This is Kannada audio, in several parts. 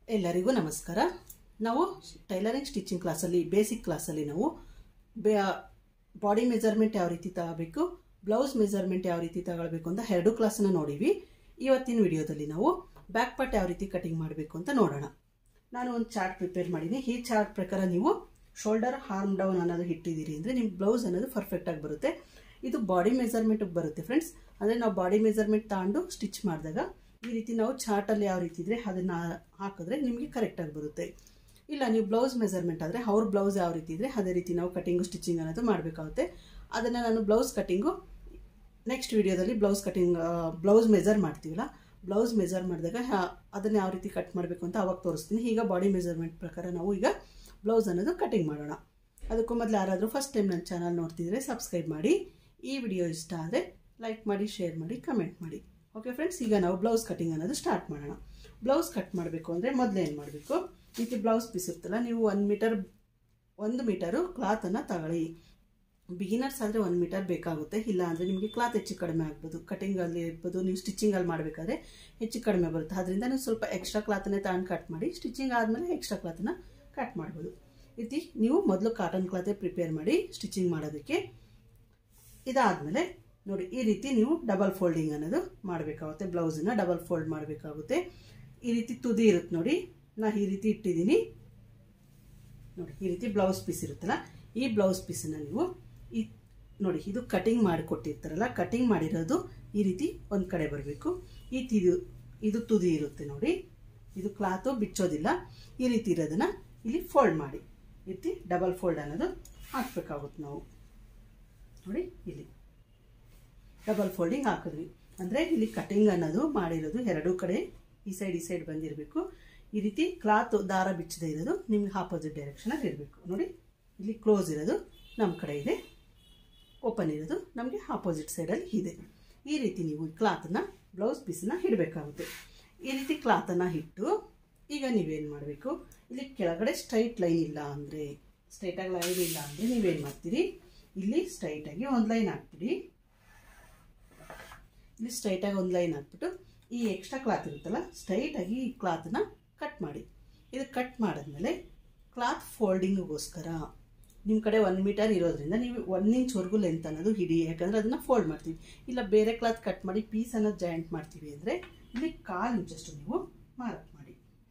ಎಲ್ಲರಿಗೂ ನಮಸ್ಕಾರ ನಾವು ಟೈಲರಿಂಗ್ ಸ್ಟಿಚಿಂಗ್ ಕ್ಲಾಸಲ್ಲಿ ಬೇಸಿಕ್ ಕ್ಲಾಸಲ್ಲಿ ನಾವು ಬಾಡಿ ಮೆಜರ್ಮೆಂಟ್ ಯಾವ ರೀತಿ ತಗೋಬೇಕು ಬ್ಲೌಸ್ ಮೆಜರ್ಮೆಂಟ್ ಯಾವ ರೀತಿ ತಗೊಳ್ಬೇಕು ಅಂತ ಎರಡು ಕ್ಲಾಸನ್ನ ನೋಡಿವಿ ಇವತ್ತಿನ ವಿಡಿಯೋದಲ್ಲಿ ನಾವು ಬ್ಯಾಕ್ ಪಾರ್ಟ್ ಯಾವ ರೀತಿ ಕಟಿಂಗ್ ಮಾಡಬೇಕು ಅಂತ ನೋಡೋಣ ನಾನು ಒಂದು ಚಾರ್ಟ್ ಪ್ರಿಪೇರ್ ಮಾಡೀನಿ ಈ ಚಾರ್ಟ್ ಪ್ರಕಾರ ನೀವು ಶೋಲ್ಡರ್ ಹಾರ್ಮ್ ಡೌನ್ ಅನ್ನೋದು ಇಟ್ಟಿದ್ದೀರಿ ಅಂದರೆ ನಿಮ್ಮ ಬ್ಲೌಸ್ ಅನ್ನೋದು ಪರ್ಫೆಕ್ಟಾಗಿ ಬರುತ್ತೆ ಇದು ಬಾಡಿ ಮೆಜರ್ಮೆಂಟ್ಗೆ ಬರುತ್ತೆ ಫ್ರೆಂಡ್ಸ್ ಅಂದರೆ ನಾವು ಬಾಡಿ ಮೆಜರ್ಮೆಂಟ್ ತಗೊಂಡು ಸ್ಟಿಚ್ ಮಾಡಿದಾಗ ಈ ರೀತಿ ನಾವು ಚಾರ್ಟಲ್ಲಿ ಯಾವ ರೀತಿ ಇದ್ರೆ ಅದನ್ನು ಹಾಕಿದ್ರೆ ನಿಮಗೆ ಕರೆಕ್ಟಾಗಿ ಬರುತ್ತೆ ಇಲ್ಲ ನೀವು ಬ್ಲೌಸ್ ಮೆಜರ್ಮೆಂಟ್ ಆದರೆ ಅವ್ರ ಬ್ಲೌಸ್ ಯಾವ ರೀತಿ ಇದ್ರೆ ಅದೇ ರೀತಿ ನಾವು ಕಟಿಂಗು ಸ್ಟಿಚಿಂಗ್ ಅನ್ನೋದು ಮಾಡಬೇಕಾಗುತ್ತೆ ಅದನ್ನು ನಾನು ಬ್ಲೌಸ್ ಕಟಿಂಗು ನೆಕ್ಸ್ಟ್ ವಿಡಿಯೋದಲ್ಲಿ ಬ್ಲೌಸ್ ಕಟಿಂಗ್ ಬ್ಲೌಸ್ ಮೆಜರ್ ಮಾಡ್ತೀವಲ್ಲ ಬ್ಲೌಸ್ ಮೆಜರ್ ಮಾಡಿದಾಗ ಅದನ್ನು ಯಾವ ರೀತಿ ಕಟ್ ಮಾಡಬೇಕು ಅಂತ ಅವಾಗ ತೋರಿಸ್ತೀನಿ ಈಗ ಬಾಡಿ ಮೆಜರ್ಮೆಂಟ್ ಪ್ರಕಾರ ನಾವು ಈಗ ಬ್ಲೌಸ್ ಅನ್ನೋದು ಕಟಿಂಗ್ ಮಾಡೋಣ ಅದಕ್ಕೂ ಮೊದಲು ಯಾರಾದರೂ ಫಸ್ಟ್ ಟೈಮ್ ನನ್ನ ಚಾನಲ್ ನೋಡ್ತಿದ್ರೆ ಸಬ್ಸ್ಕ್ರೈಬ್ ಮಾಡಿ ಈ ವಿಡಿಯೋ ಇಷ್ಟ ಆದರೆ ಲೈಕ್ ಮಾಡಿ ಶೇರ್ ಮಾಡಿ ಕಮೆಂಟ್ ಮಾಡಿ ಓಕೆ ಫ್ರೆಂಡ್ಸ್ ಈಗ ನಾವು ಬ್ಲೌಸ್ ಕಟಿಂಗ್ ಅನ್ನೋದು ಸ್ಟಾರ್ಟ್ ಮಾಡೋಣ ಬ್ಲೌಸ್ ಕಟ್ ಮಾಡಬೇಕು ಅಂದರೆ ಮೊದಲು ಏನು ಮಾಡಬೇಕು ರೀತಿ ಬ್ಲೌಸ್ ಪೀಸ್ ಇರ್ತಲ್ಲ ನೀವು ಒಂದು ಮೀಟರ್ ಒಂದು ಮೀಟರು ಕ್ಲಾತನ್ನು ತಗೊಳ್ಳಿ ಬಿಗಿನರ್ಸ್ ಆದರೆ ಒಂದು ಮೀಟರ್ ಬೇಕಾಗುತ್ತೆ ಇಲ್ಲ ಅಂದರೆ ನಿಮಗೆ ಕ್ಲಾತ್ ಹೆಚ್ಚು ಕಡಿಮೆ ಆಗ್ಬೋದು ಕಟಿಂಗಲ್ಲಿ ಇರ್ಬೋದು ನೀವು ಸ್ಟಿಚಿಂಗಲ್ಲಿ ಮಾಡಬೇಕಾದ್ರೆ ಹೆಚ್ಚು ಕಡಿಮೆ ಬರುತ್ತೆ ಅದರಿಂದ ನೀವು ಸ್ವಲ್ಪ ಎಕ್ಸ್ಟ್ರಾ ಕ್ಲಾತನ್ನೇ ತಗೊಂಡು ಕಟ್ ಮಾಡಿ ಸ್ಟಿಚಿಂಗ್ ಆದಮೇಲೆ ಎಕ್ಸ್ಟ್ರಾ ಕ್ಲಾತನ್ನು ಕಟ್ ಮಾಡ್ಬೋದು ರೀತಿ ನೀವು ಮೊದಲು ಕಾಟನ್ ಕ್ಲಾತೆ ಪ್ರಿಪೇರ್ ಮಾಡಿ ಸ್ಟಿಚಿಂಗ್ ಮಾಡೋದಕ್ಕೆ ಇದಾದಮೇಲೆ ನೋಡಿ ಈ ರೀತಿ ನೀವು ಡಬಲ್ ಫೋಲ್ಡಿಂಗ್ ಅನ್ನೋದು ಮಾಡಬೇಕಾಗುತ್ತೆ ಬ್ಲೌಸನ್ನ ಡಬಲ್ ಫೋಲ್ಡ್ ಮಾಡಬೇಕಾಗುತ್ತೆ ಈ ರೀತಿ ತುದಿ ಇರುತ್ತೆ ನೋಡಿ ನಾ ಈ ರೀತಿ ಇಟ್ಟಿದ್ದೀನಿ ನೋಡಿ ಈ ರೀತಿ ಬ್ಲೌಸ್ ಪೀಸ್ ಇರುತ್ತಲ್ಲ ಈ ಬ್ಲೌಸ್ ಪೀಸನ್ನು ನೀವು ಈ ನೋಡಿ ಇದು ಕಟಿಂಗ್ ಮಾಡಿಕೊಟ್ಟಿರ್ತಾರಲ್ಲ ಕಟಿಂಗ್ ಮಾಡಿರೋದು ಈ ರೀತಿ ಒಂದು ಕಡೆ ಬರಬೇಕು ಈ ತಿದು ಇದು ತುದಿ ಇರುತ್ತೆ ನೋಡಿ ಇದು ಕ್ಲಾತು ಬಿಚ್ಚೋದಿಲ್ಲ ಈ ರೀತಿ ಇರೋದನ್ನ ಇಲ್ಲಿ ಫೋಲ್ಡ್ ಮಾಡಿ ಈ ರೀತಿ ಡಬಲ್ ಫೋಲ್ಡ್ ಅನ್ನೋದು ಹಾಕ್ಬೇಕಾಗುತ್ತೆ ನಾವು ನೋಡಿ ಇಲ್ಲಿ ಡಬಲ್ ಫೋಲ್ಡಿಂಗ್ ಹಾಕಿದ್ವಿ ಅಂದರೆ ಇಲ್ಲಿ ಕಟಿಂಗ್ ಅನ್ನೋದು ಮಾಡಿರೋದು ಎರಡೂ ಕಡೆ ಈ ಸೈಡ್ ಈ ಸೈಡ್ ಬಂದಿರಬೇಕು ಈ ರೀತಿ ಕ್ಲಾತ್ ದಾರ ಬಿಚ್ಚದೇ ಇರೋದು ನಿಮ್ಗೆ ಆಪೋಸಿಟ್ ಡೈರೆಕ್ಷನಲ್ಲಿ ಇರಬೇಕು ನೋಡಿ ಇಲ್ಲಿ ಕ್ಲೋಸ್ ಇರೋದು ನಮ್ಮ ಕಡೆ ಇದೆ ಓಪನ್ ಇರೋದು ನಮಗೆ ಆಪೋಸಿಟ್ ಸೈಡಲ್ಲಿ ಇದೆ ಈ ರೀತಿ ನೀವು ಕ್ಲಾತನ್ನು ಬ್ಲೌಸ್ ಪೀಸನ್ನ ಇಡಬೇಕಾಗುತ್ತೆ ಈ ರೀತಿ ಕ್ಲಾತನ್ನು ಇಟ್ಟು ಈಗ ನೀವೇನು ಮಾಡಬೇಕು ಇಲ್ಲಿ ಕೆಳಗಡೆ ಸ್ಟ್ರೈಟ್ ಲೈನ್ ಇಲ್ಲ ಅಂದರೆ ಸ್ಟ್ರೈಟಾಗಿ ಲೈನ್ ಇಲ್ಲ ಅಂದರೆ ನೀವೇನು ಮಾಡ್ತೀರಿ ಇಲ್ಲಿ ಸ್ಟ್ರೈಟಾಗಿ ಒಂದು ಲೈನ್ ಹಾಕ್ಬಿಡಿ ಇಲ್ಲಿ ಸ್ಟ್ರೈಟಾಗಿ ಒಂದು ಲೈನ್ ಹಾಕ್ಬಿಟ್ಟು ಈ ಎಕ್ಸ್ಟ್ರಾ ಕ್ಲಾತ್ ಇರುತ್ತಲ್ಲ ಸ್ಟ್ರೈಟಾಗಿ ಈ ಕ್ಲಾತನ್ನ ಕಟ್ ಮಾಡಿ ಇದು ಕಟ್ ಮಾಡಿದ್ಮೇಲೆ ಕ್ಲಾತ್ ಫೋಲ್ಡಿಂಗಿಗೋಸ್ಕರ ನಿಮ್ಮ ಕಡೆ ಒನ್ ಮೀಟರ್ ಇರೋದ್ರಿಂದ ನೀವು ಒನ್ ಇಂಚ್ವರೆಗೂ ಲೆಂತ್ ಅನ್ನೋದು ಹಿಡಿ ಯಾಕಂದರೆ ಅದನ್ನು ಫೋಲ್ಡ್ ಮಾಡ್ತೀವಿ ಇಲ್ಲ ಬೇರೆ ಕ್ಲಾತ್ ಕಟ್ ಮಾಡಿ ಪೀಸ್ ಅನ್ನೋದು ಜಾಯಿಂಟ್ ಮಾಡ್ತೀವಿ ಅಂದರೆ ಇಲ್ಲಿ ಕಾಲು ಇಂಚಷ್ಟು ನೀವು ಮಾರ್ಕ್ ಮಾಡಿ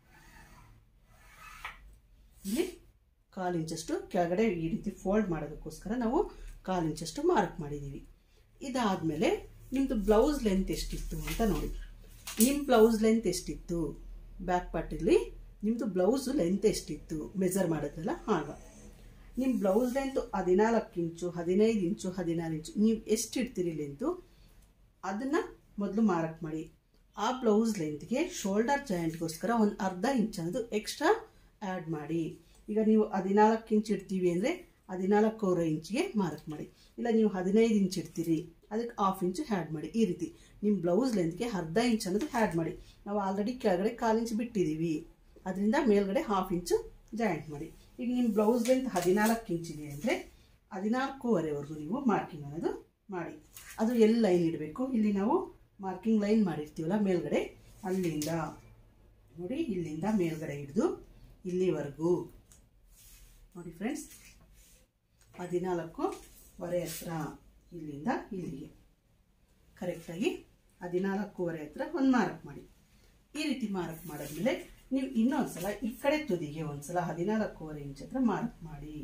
ಇಲ್ಲಿ ಕಾಲು ಇಂಚಷ್ಟು ಕೆಳಗಡೆ ಈ ರೀತಿ ಫೋಲ್ಡ್ ಮಾಡೋದಕ್ಕೋಸ್ಕರ ನಾವು ಕಾಲು ಇಂಚಷ್ಟು ಮಾರ್ಕ್ ಮಾಡಿದ್ದೀವಿ ಇದಾದಮೇಲೆ ನಿಮ್ಮದು ಬ್ಲೌಸ್ ಲೆಂತ್ ಎಷ್ಟಿತ್ತು ಅಂತ ನೋಡಿ ನಿಮ್ಮ ಬ್ಲೌಸ್ ಲೆಂತ್ ಎಷ್ಟಿತ್ತು ಬ್ಯಾಕ್ ಪಾರ್ಟಲ್ಲಿ ನಿಮ್ಮದು ಬ್ಲೌಸ್ ಲೆಂತ್ ಎಷ್ಟಿತ್ತು ಮೆಜರ್ ಮಾಡಿದ್ರಲ್ಲ ಆಗ ನಿಮ್ಮ ಬ್ಲೌಸ್ ಲೆಂತು ಹದಿನಾಲ್ಕು ಇಂಚು ಹದಿನೈದು ಇಂಚು ಹದಿನಾರು ಇಂಚು ನೀವು ಎಷ್ಟು ಇಡ್ತೀರಿ ಲೆಂತು ಅದನ್ನು ಮೊದಲು ಮಾರ್ಕ್ ಮಾಡಿ ಆ ಬ್ಲೌಸ್ ಲೆಂತ್ಗೆ ಶೋಲ್ಡರ್ ಜಾಯಿಂಟ್ಗೋಸ್ಕರ ಒಂದು ಅರ್ಧ ಇಂಚ್ ಅನ್ನೋದು ಎಕ್ಸ್ಟ್ರಾ ಆ್ಯಡ್ ಮಾಡಿ ಈಗ ನೀವು ಹದಿನಾಲ್ಕು ಇಂಚ್ ಇಡ್ತೀವಿ ಅಂದರೆ ಹದಿನಾಲ್ಕೂವರೆ ಇಂಚಿಗೆ ಮಾರ್ಕ್ ಮಾಡಿ ಇಲ್ಲ ನೀವು ಹದಿನೈದು ಇಂಚ್ ಇಡ್ತೀರಿ ಅದಕ್ಕೆ ಹಾಫ್ ಇಂಚು ಹ್ಯಾಡ್ ಮಾಡಿ ಈ ರೀತಿ ನಿಮ್ಮ ಬ್ಲೌಸ್ ಲೆಂತ್ಗೆ ಅರ್ಧ ಇಂಚ್ ಅನ್ನೋದು ಹ್ಯಾಡ್ ಮಾಡಿ ನಾವು ಆಲ್ರೆಡಿ ಕೆಳಗಡೆ ಕಾಲು ಇಂಚ್ ಬಿಟ್ಟಿದ್ದೀವಿ ಅದರಿಂದ ಮೇಲ್ಗಡೆ ಹಾಫ್ ಇಂಚು ಜಾಯಿಂಟ್ ಮಾಡಿ ಈಗ ನಿಮ್ಮ ಬ್ಲೌಸ್ ಲೆಂತ್ ಹದಿನಾಲ್ಕು ಇಂಚಿದೆ ಅಂದರೆ ಹದಿನಾಲ್ಕೂವರೆವರೆಗೂ ನೀವು ಮಾರ್ಕಿಂಗ್ ಅನ್ನೋದು ಮಾಡಿ ಅದು ಎಲ್ಲಿ ಲೈನ್ ಇಡಬೇಕು ಇಲ್ಲಿ ನಾವು ಮಾರ್ಕಿಂಗ್ ಲೈನ್ ಮಾಡಿರ್ತೀವಲ್ಲ ಮೇಲ್ಗಡೆ ಅಲ್ಲಿಂದ ನೋಡಿ ಇಲ್ಲಿಂದ ಮೇಲ್ಗಡೆ ಹಿಡಿದು ಇಲ್ಲಿವರೆಗೂ ನೋಡಿ ಫ್ರೆಂಡ್ಸ್ ಹದಿನಾಲ್ಕೂವರೆ ಹತ್ರ ಇಲ್ಲಿಂದ ಇಲ್ಲಿಗೆ ಕರೆಕ್ಟಾಗಿ ಹದಿನಾಲ್ಕೂವರೆ ಹತ್ರ ಒಂದು ಮಾರ್ಕ್ ಮಾಡಿ ಈ ರೀತಿ ಮಾರ್ಕ್ ಮಾಡಿದ್ಮೇಲೆ ನೀವು ಇನ್ನೊಂದು ಸಲ ಈ ಕಡೆ ತುದಿಗೆ ಒಂದು ಸಲ ಹದಿನಾಲ್ಕೂವರೆ ಇಂಚ್ ಹತ್ರ ಮಾರ್ಕ್ ಮಾಡಿ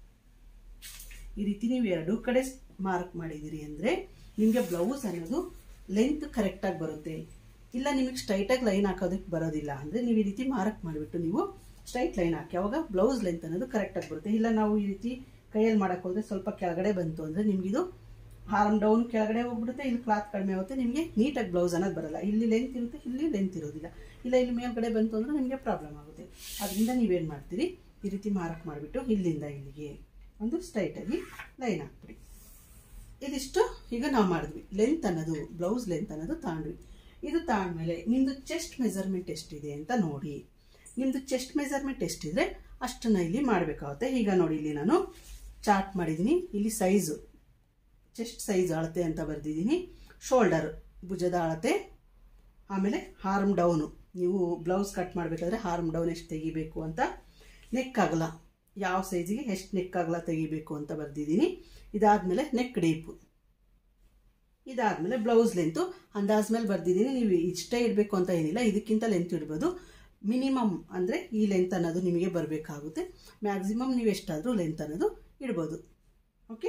ಈ ರೀತಿ ನೀವು ಎರಡೂ ಕಡೆ ಮಾರ್ಕ್ ಮಾಡಿದ್ದೀರಿ ಅಂದರೆ ನಿಮಗೆ ಬ್ಲೌಸ್ ಅನ್ನೋದು ಲೆಂತ್ ಕರೆಕ್ಟಾಗಿ ಬರುತ್ತೆ ಇಲ್ಲ ನಿಮಗೆ ಸ್ಟ್ರೈಟಾಗಿ ಲೈನ್ ಹಾಕೋದಕ್ಕೆ ಬರೋದಿಲ್ಲ ಅಂದರೆ ನೀವು ಈ ರೀತಿ ಮಾರ್ಕ್ ಮಾಡಿಬಿಟ್ಟು ನೀವು ಸ್ಟ್ರೈಟ್ ಲೈನ್ ಹಾಕಿ ಅವಾಗ ಬ್ಲೌಸ್ ಲೆಂತ್ ಅನ್ನೋದು ಕರೆಕ್ಟಾಗಿ ಬರುತ್ತೆ ಇಲ್ಲ ನಾವು ಈ ರೀತಿ ಕೈಯಲ್ಲಿ ಮಾಡೋಕ್ಕೆ ಹೋದರೆ ಸ್ವಲ್ಪ ಕೆಳಗಡೆ ಬಂತು ಅಂದರೆ ನಿಮಗಿದು ಹಾರ್ಮ್ ಡೌನ್ ಕೆಳಗಡೆ ಹೋಗ್ಬಿಡುತ್ತೆ ಇಲ್ಲಿ ಕ್ಲಾತ್ ಕಡಿಮೆ ಆಗುತ್ತೆ ನಿಮಗೆ ನೀಟಾಗಿ ಬ್ಲೌಸ್ ಅನ್ನೋದು ಬರಲ್ಲ ಇಲ್ಲಿ ಲೆಂತ್ ಇರುತ್ತೆ ಇಲ್ಲಿ ಲೆಂತ್ ಇರೋದಿಲ್ಲ ಇಲ್ಲ ಇಲ್ಲಿ ಮೇಲ್ಗಡೆ ಬಂತು ಅಂದರೆ ನಿಮಗೆ ಪ್ರಾಬ್ಲಮ್ ಆಗುತ್ತೆ ಅದರಿಂದ ನೀವೇನು ಮಾಡ್ತೀರಿ ಈ ರೀತಿ ಮಾರ್ಕ್ ಮಾಡಿಬಿಟ್ಟು ಇಲ್ಲಿಂದ ಇಲ್ಲಿಗೆ ಒಂದು ಸ್ಟ್ರೈಟಾಗಿ ಲೈನ್ ಹಾಕ್ಬಿಡಿ ಇದಿಷ್ಟು ಈಗ ನಾವು ಮಾಡಿದ್ವಿ ಲೆಂತ್ ಅನ್ನೋದು ಬ್ಲೌಸ್ ಲೆಂತ್ ಅನ್ನೋದು ತಗೊಂಡ್ವಿ ಇದು ತಗೊಂಡ್ಮೇಲೆ ನಿಮ್ಮದು ಚೆಸ್ಟ್ ಮೆಜರ್ಮೆಂಟ್ ಎಷ್ಟಿದೆ ಅಂತ ನೋಡಿ ನಿಮ್ಮದು ಚೆಸ್ಟ್ ಮೆಜರ್ಮೆಂಟ್ ಎಷ್ಟಿದೆ ಅಷ್ಟನ್ನು ಇಲ್ಲಿ ಮಾಡಬೇಕಾಗುತ್ತೆ ಈಗ ನೋಡಿ ಇಲ್ಲಿ ನಾನು ಚಾರ್ಟ್ ಮಾಡಿದ್ದೀನಿ ಇಲ್ಲಿ ಸೈಜು ಚೆಸ್ಟ್ ಸೈಜ್ ಅಳತೆ ಅಂತ ಬರೆದಿದ್ದೀನಿ ಶೋಲ್ಡರ್ ಭುಜದ ಅಳತೆ ಆಮೇಲೆ ಹಾರ್ಮ್ ಡೌನು ನೀವು ಬ್ಲೌಸ್ ಕಟ್ ಮಾಡಬೇಕಾದ್ರೆ ಹಾರ್ಮ್ ಡೌನ್ ಎಷ್ಟು ತೆಗಿಬೇಕು ಅಂತ ನೆಕ್ ಆಗಲ್ಲ ಯಾವ ಸೈಜಿಗೆ ಎಷ್ಟು ನೆಕ್ ಆಗಲ್ಲ ತೆಗಿಬೇಕು ಅಂತ ಬರೆದಿದ್ದೀನಿ ಇದಾದಮೇಲೆ ನೆಕ್ ಡೀಪು ಇದಾದಮೇಲೆ ಬ್ಲೌಸ್ ಲೆಂತು ಅಂದಾಜ್ಮೇಲೆ ಬರ್ದಿದ್ದೀನಿ ನೀವು ಇಷ್ಟೇ ಇಡಬೇಕು ಅಂತ ಏನಿಲ್ಲ ಇದಕ್ಕಿಂತ ಲೆಂತ್ ಇಡ್ಬೋದು ಮಿನಿಮಮ್ ಅಂದರೆ ಈ ಲೆಂತ್ ಅನ್ನೋದು ನಿಮಗೆ ಬರಬೇಕಾಗುತ್ತೆ ಮ್ಯಾಕ್ಸಿಮಮ್ ನೀವು ಎಷ್ಟಾದರೂ ಲೆಂತ್ ಅನ್ನೋದು ಇಡ್ಬೋದು ಓಕೆ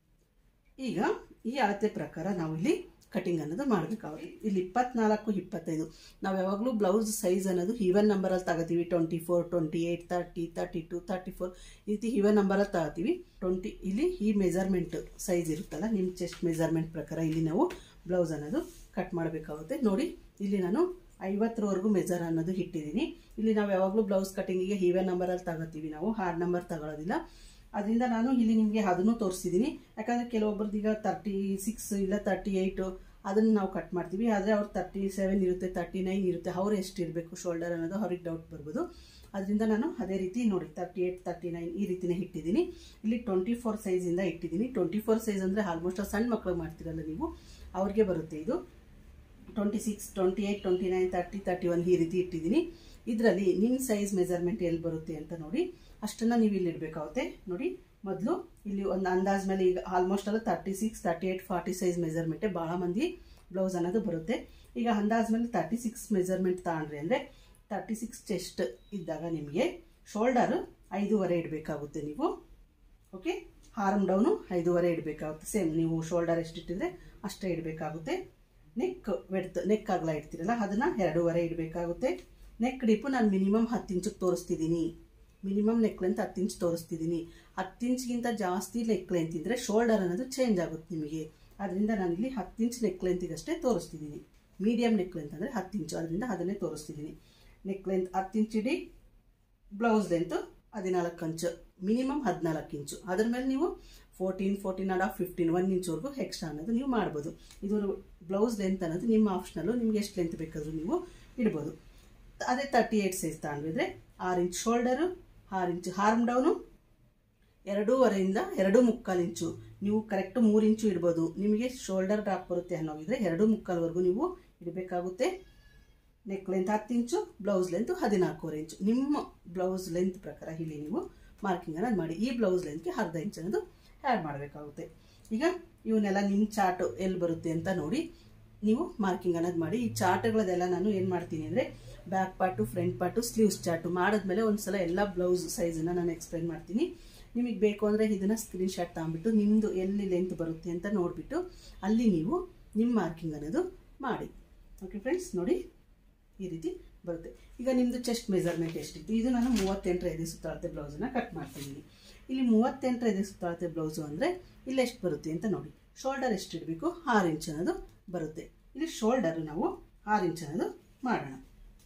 ಈಗ ಈ ಅಳತೆ ಪ್ರಕಾರ ನಾವು ಇಲ್ಲಿ ಕಟಿಂಗ್ ಅನ್ನೋದು ಮಾಡಬೇಕಾಗುತ್ತೆ ಇಲ್ಲಿ ಇಪ್ಪತ್ನಾಲ್ಕು ಇಪ್ಪತ್ತೈದು ನಾವು ಯಾವಾಗಲೂ ಬ್ಲೌಸ್ ಸೈಜ್ ಅನ್ನೋದು ಈವನ್ ನಂಬರಲ್ಲಿ ತಗೋತೀವಿ twenty four twenty eight thirty thirty two thirty four ಈ ರೀತಿ ಈವನ್ ನಂಬರಲ್ಲಿ ತಗೋತೀವಿ ಟ್ವೆಂಟಿ ಇಲ್ಲಿ ಈ ಮೆಜರ್ಮೆಂಟ್ ಸೈಜ್ ಇರುತ್ತಲ್ಲ ನಿಮ್ಮ ಚೆಸ್ಟ್ ಮೆಜರ್ಮೆಂಟ್ ಪ್ರಕಾರ ಇಲ್ಲಿ ನಾವು ಬ್ಲೌಸ್ ಅನ್ನೋದು ಕಟ್ ಮಾಡಬೇಕಾಗುತ್ತೆ ನೋಡಿ ಇಲ್ಲಿ ನಾನು ಐವತ್ತರವರೆಗೂ ಮೆಜರ್ ಅನ್ನೋದು ಇಟ್ಟಿದ್ದೀನಿ ಇಲ್ಲಿ ನಾವು ಯಾವಾಗಲೂ ಬ್ಲೌಸ್ ಕಟಿಂಗಿಗೆ ಈವನ್ ನಂಬರಲ್ಲಿ ತಗೋತೀವಿ ನಾವು ಹಾರ್ಡ್ ನಂಬರ್ ತಗೊಳ್ಳೋದಿಲ್ಲ ಅದರಿಂದ ನಾನು ಇಲ್ಲಿ ನಿಮಗೆ ಅದನ್ನು ತೋರಿಸಿದ್ದೀನಿ ಯಾಕಂದರೆ ಕೆಲವೊಬ್ರದ್ದು ಈಗ ತರ್ಟಿ ಸಿಕ್ಸ್ ಇಲ್ಲ ತರ್ಟಿ ಏಯ್ಟು ಅದನ್ನು ನಾವು ಕಟ್ ಮಾಡ್ತೀವಿ ಆದರೆ ಅವ್ರು ತರ್ಟಿ ಸೆವೆನ್ ಇರುತ್ತೆ ತರ್ಟಿ ನೈನ್ ಇರುತ್ತೆ ಅವ್ರು ಎಷ್ಟು ಇರಬೇಕು ಶೋಲ್ಡರ್ ಅನ್ನೋದು ಅವ್ರಿಗೆ ಡೌಟ್ ಬರ್ಬೋದು ಅದರಿಂದ ನಾನು ಅದೇ ರೀತಿ ನೋಡಿ ತರ್ಟಿ ಏಯ್ಟ್ ತರ್ಟಿ ನೈನ್ ಈ ರೀತಿನೇ ಇಟ್ಟಿದ್ದೀನಿ ಇಲ್ಲಿ ಟ್ವೆಂಟಿ ಫೋರ್ ಸೈಜಿಂದ ಇಟ್ಟಿದ್ದೀನಿ ಟ್ವೆಂಟಿ ಫೋರ್ ಸೈಜ್ ಅಂದರೆ ಆಲ್ಮೋಸ್ಟ್ ಸಣ್ಣ ಮಕ್ಕಳು ಮಾಡ್ತೀರಲ್ಲ ನೀವು ಅವ್ರಿಗೆ ಬರುತ್ತೆ ಇದು twenty six twenty eight twenty nine thirty thirty one ಈ ರೀತಿ ಇಟ್ಟಿದ್ದೀನಿ ಇದರಲ್ಲಿ ನಿಮ್ಮ ಸೈಜ್ ಮೆಜರ್ಮೆಂಟ್ ಎಲ್ಲಿ ಬರುತ್ತೆ ಅಂತ ನೋಡಿ ಅಷ್ಟನ್ನು ನೀವು ಇಲ್ಲಿ ಇಡಬೇಕಾಗುತ್ತೆ ನೋಡಿ ಮೊದಲು ಇಲ್ಲಿ ಒಂದು ಅಂದಾಜ್ ಮೇಲೆ ಈಗ ಆಲ್ಮೋಸ್ಟ್ ಅಲ್ಲ thirty six thirty eight forty size ಮೆಜರ್ಮೆಂಟೇ ಭಾಳ ಮಂದಿ ಬ್ಲೌಸ್ ಅನ್ನೋದು ಬರುತ್ತೆ ಈಗ ಅಂದಾಜ್ ಮೇಲೆ ತರ್ಟಿ ಸಿಕ್ಸ್ ಮೆಜರ್ಮೆಂಟ್ ತಗೊಂಡ್ರಿ ಅಂದರೆ ತರ್ಟಿ ಸಿಕ್ಸ್ ಚೆಸ್ಟ್ ಇದ್ದಾಗ ನಿಮಗೆ ಶೋಲ್ಡರ್ ಐದೂವರೆ ಇಡಬೇಕಾಗುತ್ತೆ ನೀವು ಓಕೆ ಹಾರ್ಮ್ ಡೌನು ಐದೂವರೆ ಇಡಬೇಕಾಗುತ್ತೆ ಸೇಮ್ ನೀವು ಶೋಲ್ಡರ್ ಎಷ್ಟಿಟ್ಟಿದ್ರೆ ಅಷ್ಟೇ ಇಡಬೇಕಾಗುತ್ತೆ ನೆಕ್ ವೆಡ್ತ್ ನೆಕ್ ಅಗಲ ಇಡ್ತೀರಲ್ಲ ಅದನ್ನು ಎರಡೂವರೆ ಇಡಬೇಕಾಗುತ್ತೆ ನೆಕ್ ಡಿಪು ನಾನು ಮಿನಿಮಮ್ ಹತ್ತು ಇಂಚಿಗೆ ತೋರಿಸ್ತಿದ್ದೀನಿ ಮಿನಿಮಮ್ ನೆಕ್ ಲೆಂತ್ ಹತ್ತು ಇಂಚ್ ತೋರಿಸ್ತಿದ್ದೀನಿ ಹತ್ತು ಇಂಚ್ಗಿಂತ ಜಾಸ್ತಿ ನೆಕ್ ಲೆಂತ್ ಇದ್ದರೆ ಶೋಲ್ಡರ್ ಅನ್ನೋದು ಚೇಂಜ್ ಆಗುತ್ತೆ ನಿಮಗೆ ಅದರಿಂದ ನಾನಿಲ್ಲಿ ಹತ್ತು ಇಂಚ್ ನೆಕ್ ಲೆಂತಿಗಷ್ಟೇ ತೋರಿಸ್ತಿದ್ದೀನಿ ಮೀಡಿಯಮ್ ನೆಕ್ ಲೆಂತ್ ಅಂದರೆ ಹತ್ತು ಇಂಚು ಅದರಿಂದ ಅದನ್ನೇ ತೋರಿಸ್ತಿದ್ದೀನಿ ನೆಕ್ ಲೆಂತ್ ಹತ್ತು ಇಂಚ್ ಇಡಿ ಬ್ಲೌಸ್ ಲೆಂತು ಹದಿನಾಲ್ಕು ಇಂಚು ಮಿನಿಮಮ್ ಹದಿನಾಲ್ಕು ಇಂಚು ಅದ್ರ ಮೇಲೆ ನೀವು fourteen fourteen and half fifteen one ಇಂಚ್ವರೆಗೂ ಎಕ್ಸ್ಟ್ರಾ ಅನ್ನೋದು ನೀವು ಮಾಡ್ಬೋದು ಇದು ಬ್ಲೌಸ್ ಲೆಂತ್ ಅನ್ನೋದು ನಿಮ್ಮ ಆಪ್ಷನಲ್ಲು ನಿಮ್ಗೆ ಎಷ್ಟು ಲೆಂತ್ ಬೇಕಾದರೂ ನೀವು ಇಡ್ಬೋದು ಅದೇ ತರ್ಟಿ ಏಯ್ಟ್ ಸೈಜ್ ತಗೊಂಡಿದ್ರೆ ಆರು ಇಂಚ್ ಶೋಲ್ಡರು ಆರು ಇಂಚು ಹಾರ್ಮ್ ಡೌನು ಎರಡೂವರೆಯಿಂದ ಎರಡು ಮುಕ್ಕಾಲು ಇಂಚು ನೀವು ಕರೆಕ್ಟ್ ಮೂರು ಇಂಚು ಇಡ್ಬೋದು ನಿಮಗೆ ಶೋಲ್ಡರ್ ಡ್ರಾಪ್ ಬರುತ್ತೆ ಅನ್ನೋಗಿದ್ರೆ ಎರಡು ಮುಕ್ಕಾಲ್ವರೆಗೂ ನೀವು ಇಡಬೇಕಾಗುತ್ತೆ ನೆಕ್ ಲೆಂತ್ ಹತ್ತು ಇಂಚು ಬ್ಲೌಸ್ ಲೆಂತ್ ಹದಿನಾಲ್ಕೂವರೆ ಇಂಚು ನಿಮ್ಮ ಬ್ಲೌಸ್ ಲೆಂತ್ ಪ್ರಕಾರ ಇಲ್ಲಿ ನೀವು ಮಾರ್ಕಿಂಗ್ ಅನ್ನೋದು ಮಾಡಿ ಈ ಬ್ಲೌಸ್ ಲೆಂತ್ಗೆ ಅರ್ಧ ಇಂಚ್ ಅನ್ನೋದು ಆ್ಯಡ್ ಮಾಡಬೇಕಾಗುತ್ತೆ ಈಗ ಇವನ್ನೆಲ್ಲ ನಿಮ್ಮ ಚಾರ್ಟು ಎಲ್ಲಿ ಬರುತ್ತೆ ಅಂತ ನೋಡಿ ನೀವು ಮಾರ್ಕಿಂಗ್ ಅನ್ನೋದು ಮಾಡಿ ಈ ಚಾರ್ಟ್ಗಳದೆಲ್ಲ ನಾನು ಏನು ಮಾಡ್ತೀನಿ ಅಂದರೆ back part front part sleeves chart ಮಾಡಿದ್ಮೇಲೆ ಒಂದು ಸಲ ಎಲ್ಲ ಬ್ಲೌಸ್ ಸೈಜನ್ನು ನಾನು ಎಕ್ಸ್ಪ್ಲೈನ್ ಮಾಡ್ತೀನಿ ನಿಮಗೆ ಬೇಕು ಅಂದರೆ ಇದನ್ನು ಸ್ಕ್ರೀನ್ಶಾಟ್ ತಗೊಂಬಿಟ್ಟು ನಿಮ್ಮದು ಎಲ್ಲಿ ಲೆಂತ್ ಬರುತ್ತೆ ಅಂತ ನೋಡಿಬಿಟ್ಟು ಅಲ್ಲಿ ನೀವು ನಿಮ್ಮ ಮಾರ್ಕಿಂಗ್ ಅನ್ನೋದು ಮಾಡಿ ಓಕೆ ಫ್ರೆಂಡ್ಸ್ ನೋಡಿ ಈ ರೀತಿ ಬರುತ್ತೆ ಈಗ ನಿಮ್ಮದು ಚೆಸ್ಟ್ ಮೆಜರ್ಮೆಂಟ್ ಎಷ್ಟಿತ್ತು ಇದು ನಾನು ಮೂವತ್ತೆಂಟರ ಎದೆ ಸುತ್ತಾಳತೆ ಬ್ಲೌಸನ್ನು ಕಟ್ ಮಾಡ್ತಿದ್ದೀನಿ ಇಲ್ಲಿ ಮೂವತ್ತೆಂಟರ ಎದೆ ಸುತ್ತಾಳತೆ ಬ್ಲೌಸು ಅಂದರೆ ಇಲ್ಲಿ ಎಷ್ಟು ಬರುತ್ತೆ ಅಂತ ನೋಡಿ ಶೋಲ್ಡರ್ ಎಷ್ಟು ಇಡಬೇಕು ಆರು ಇಂಚ್ ಅನ್ನೋದು ಬರುತ್ತೆ ಇಲ್ಲಿ ಶೋಲ್ಡರು ನಾವು ಆರು ಇಂಚ್ ಅನ್ನೋದು ಮಾಡೋಣ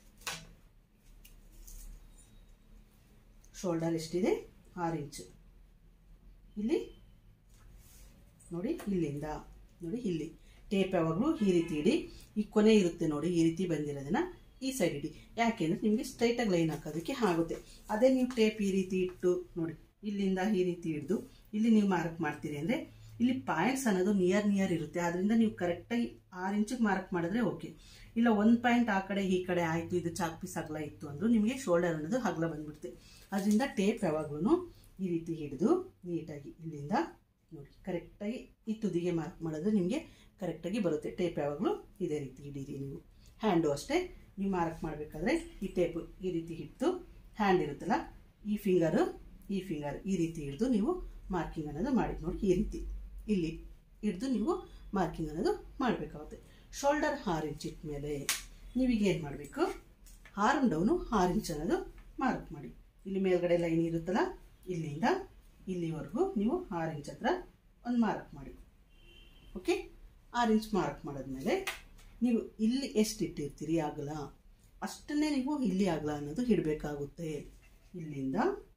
ಶೋಲ್ಡರ್ ಎಷ್ಟಿದೆ ಆರು ಇಂಚು ಇಲ್ಲಿ ನೋಡಿ ಇಲ್ಲಿಂದ ನೋಡಿ ಇಲ್ಲಿ ಟೇಪ್ ಯಾವಾಗಲೂ ಈ ರೀತಿ ಇಡಿ ಈ ಕೊನೆ ಇರುತ್ತೆ ನೋಡಿ ಈ ರೀತಿ ಬಂದಿರೋದನ್ನ ಈ ಸೈಡ್ ಇಡಿ ಯಾಕೆಂದ್ರೆ ನಿಮಗೆ ಸ್ಟ್ರೈಟಾಗಿ ಲೈನ್ ಹಾಕೋದಕ್ಕೆ ಆಗುತ್ತೆ ಅದೇ ನೀವು ಟೇಪ್ ಈ ರೀತಿ ಇಟ್ಟು ನೋಡಿ ಇಲ್ಲಿಂದ ಈ ರೀತಿ ಹಿಡಿದು ಇಲ್ಲಿ ನೀವು ಮಾರ್ಕ್ ಮಾಡ್ತೀರಿ ಅಂದರೆ ಇಲ್ಲಿ ಪಾಯಿಂಟ್ಸ್ ಅನ್ನೋದು ನಿಯರ್ ನಿಯರ್ ಇರುತ್ತೆ ಅದರಿಂದ ನೀವು ಕರೆಕ್ಟಾಗಿ ಆರು ಇಂಚಿಗೆ ಮಾರ್ಕ್ ಮಾಡಿದ್ರೆ ಓಕೆ ಇಲ್ಲ ಒಂದು ಪಾಯಿಂಟ್ ಆ ಕಡೆ ಈ ಕಡೆ ಆಯಿತು ಇದು ಚಾಕ್ ಪೀಸ್ ಅಗಲ ಇತ್ತು ಅಂದರೂ ನಿಮಗೆ ಶೋಲ್ಡರ್ ಅನ್ನೋದು ಅಗಲ ಬಂದ್ಬಿಡುತ್ತೆ ಅದರಿಂದ ಟೇಪ್ ಯಾವಾಗಲೂ ಈ ರೀತಿ ಹಿಡಿದು ನೀಟಾಗಿ ಇಲ್ಲಿಂದ ನೋಡಿ ಕರೆಕ್ಟಾಗಿ ಈ ತುದಿಗೆ ಮಾರ್ಕ್ ಮಾಡಿದ್ರೆ ನಿಮಗೆ ಕರೆಕ್ಟಾಗಿ ಬರುತ್ತೆ ಟೇಪ್ ಯಾವಾಗಲೂ ಇದೇ ರೀತಿ ಹಿಡೀರಿ ನೀವು ಹ್ಯಾಂಡು ಅಷ್ಟೇ ನೀವು ಮಾರ್ಕ್ ಮಾಡಬೇಕಾದ್ರೆ ಈ ಟೇಪು ಈ ರೀತಿ ಹಿಡಿದು ಹ್ಯಾಂಡ್ ಇರುತ್ತಲ್ಲ ಈ ಫಿಂಗರು ಈ ಫಿಂಗರ್ ಈ ರೀತಿ ಹಿಡಿದು ನೀವು ಮಾರ್ಕಿಂಗ್ ಅನ್ನೋದು ಮಾಡಿ ನೋಡಿ ಈ ರೀತಿ ಇಲ್ಲಿ ಹಿಡಿದು ನೀವು ಮಾರ್ಕಿಂಗ್ ಅನ್ನೋದು ಮಾಡಬೇಕಾಗುತ್ತೆ ಶೋಲ್ಡರ್ ಆರು ಇಂಚ್ ಇಟ್ಟ ಮೇಲೆ ನೀವೀಗ ಏನು ಮಾಡಬೇಕು ಆರ್ಮ್ ಡೌನು ಆರು ಇಂಚ್ ಅನ್ನೋದು ಮಾರ್ಕ್ ಮಾಡಿ ಇಲ್ಲಿ ಮೇಲ್ಗಡೆ ಲೈನ್ ಇರುತ್ತಲ್ಲ ಇಲ್ಲಿಂದ ಇಲ್ಲಿವರೆಗೂ ನೀವು ಆರು ಇಂಚ್ ಹತ್ರ ಒಂದು ಮಾರ್ಕ್ ಮಾಡಿ ಓಕೆ ಆರು ಇಂಚ್ ಮಾರ್ಕ್ ಮಾಡಿದ್ಮೇಲೆ ನೀವು ಇಲ್ಲಿ ಎಷ್ಟು ಇಟ್ಟಿರ್ತೀರಿ ಆಗಲ ಅಷ್ಟನ್ನೇ ನೀವು ಇಲ್ಲಿ ಆಗಲ ಅನ್ನೋದು ಇಡಬೇಕಾಗುತ್ತೆ ಇಲ್ಲಿಂದ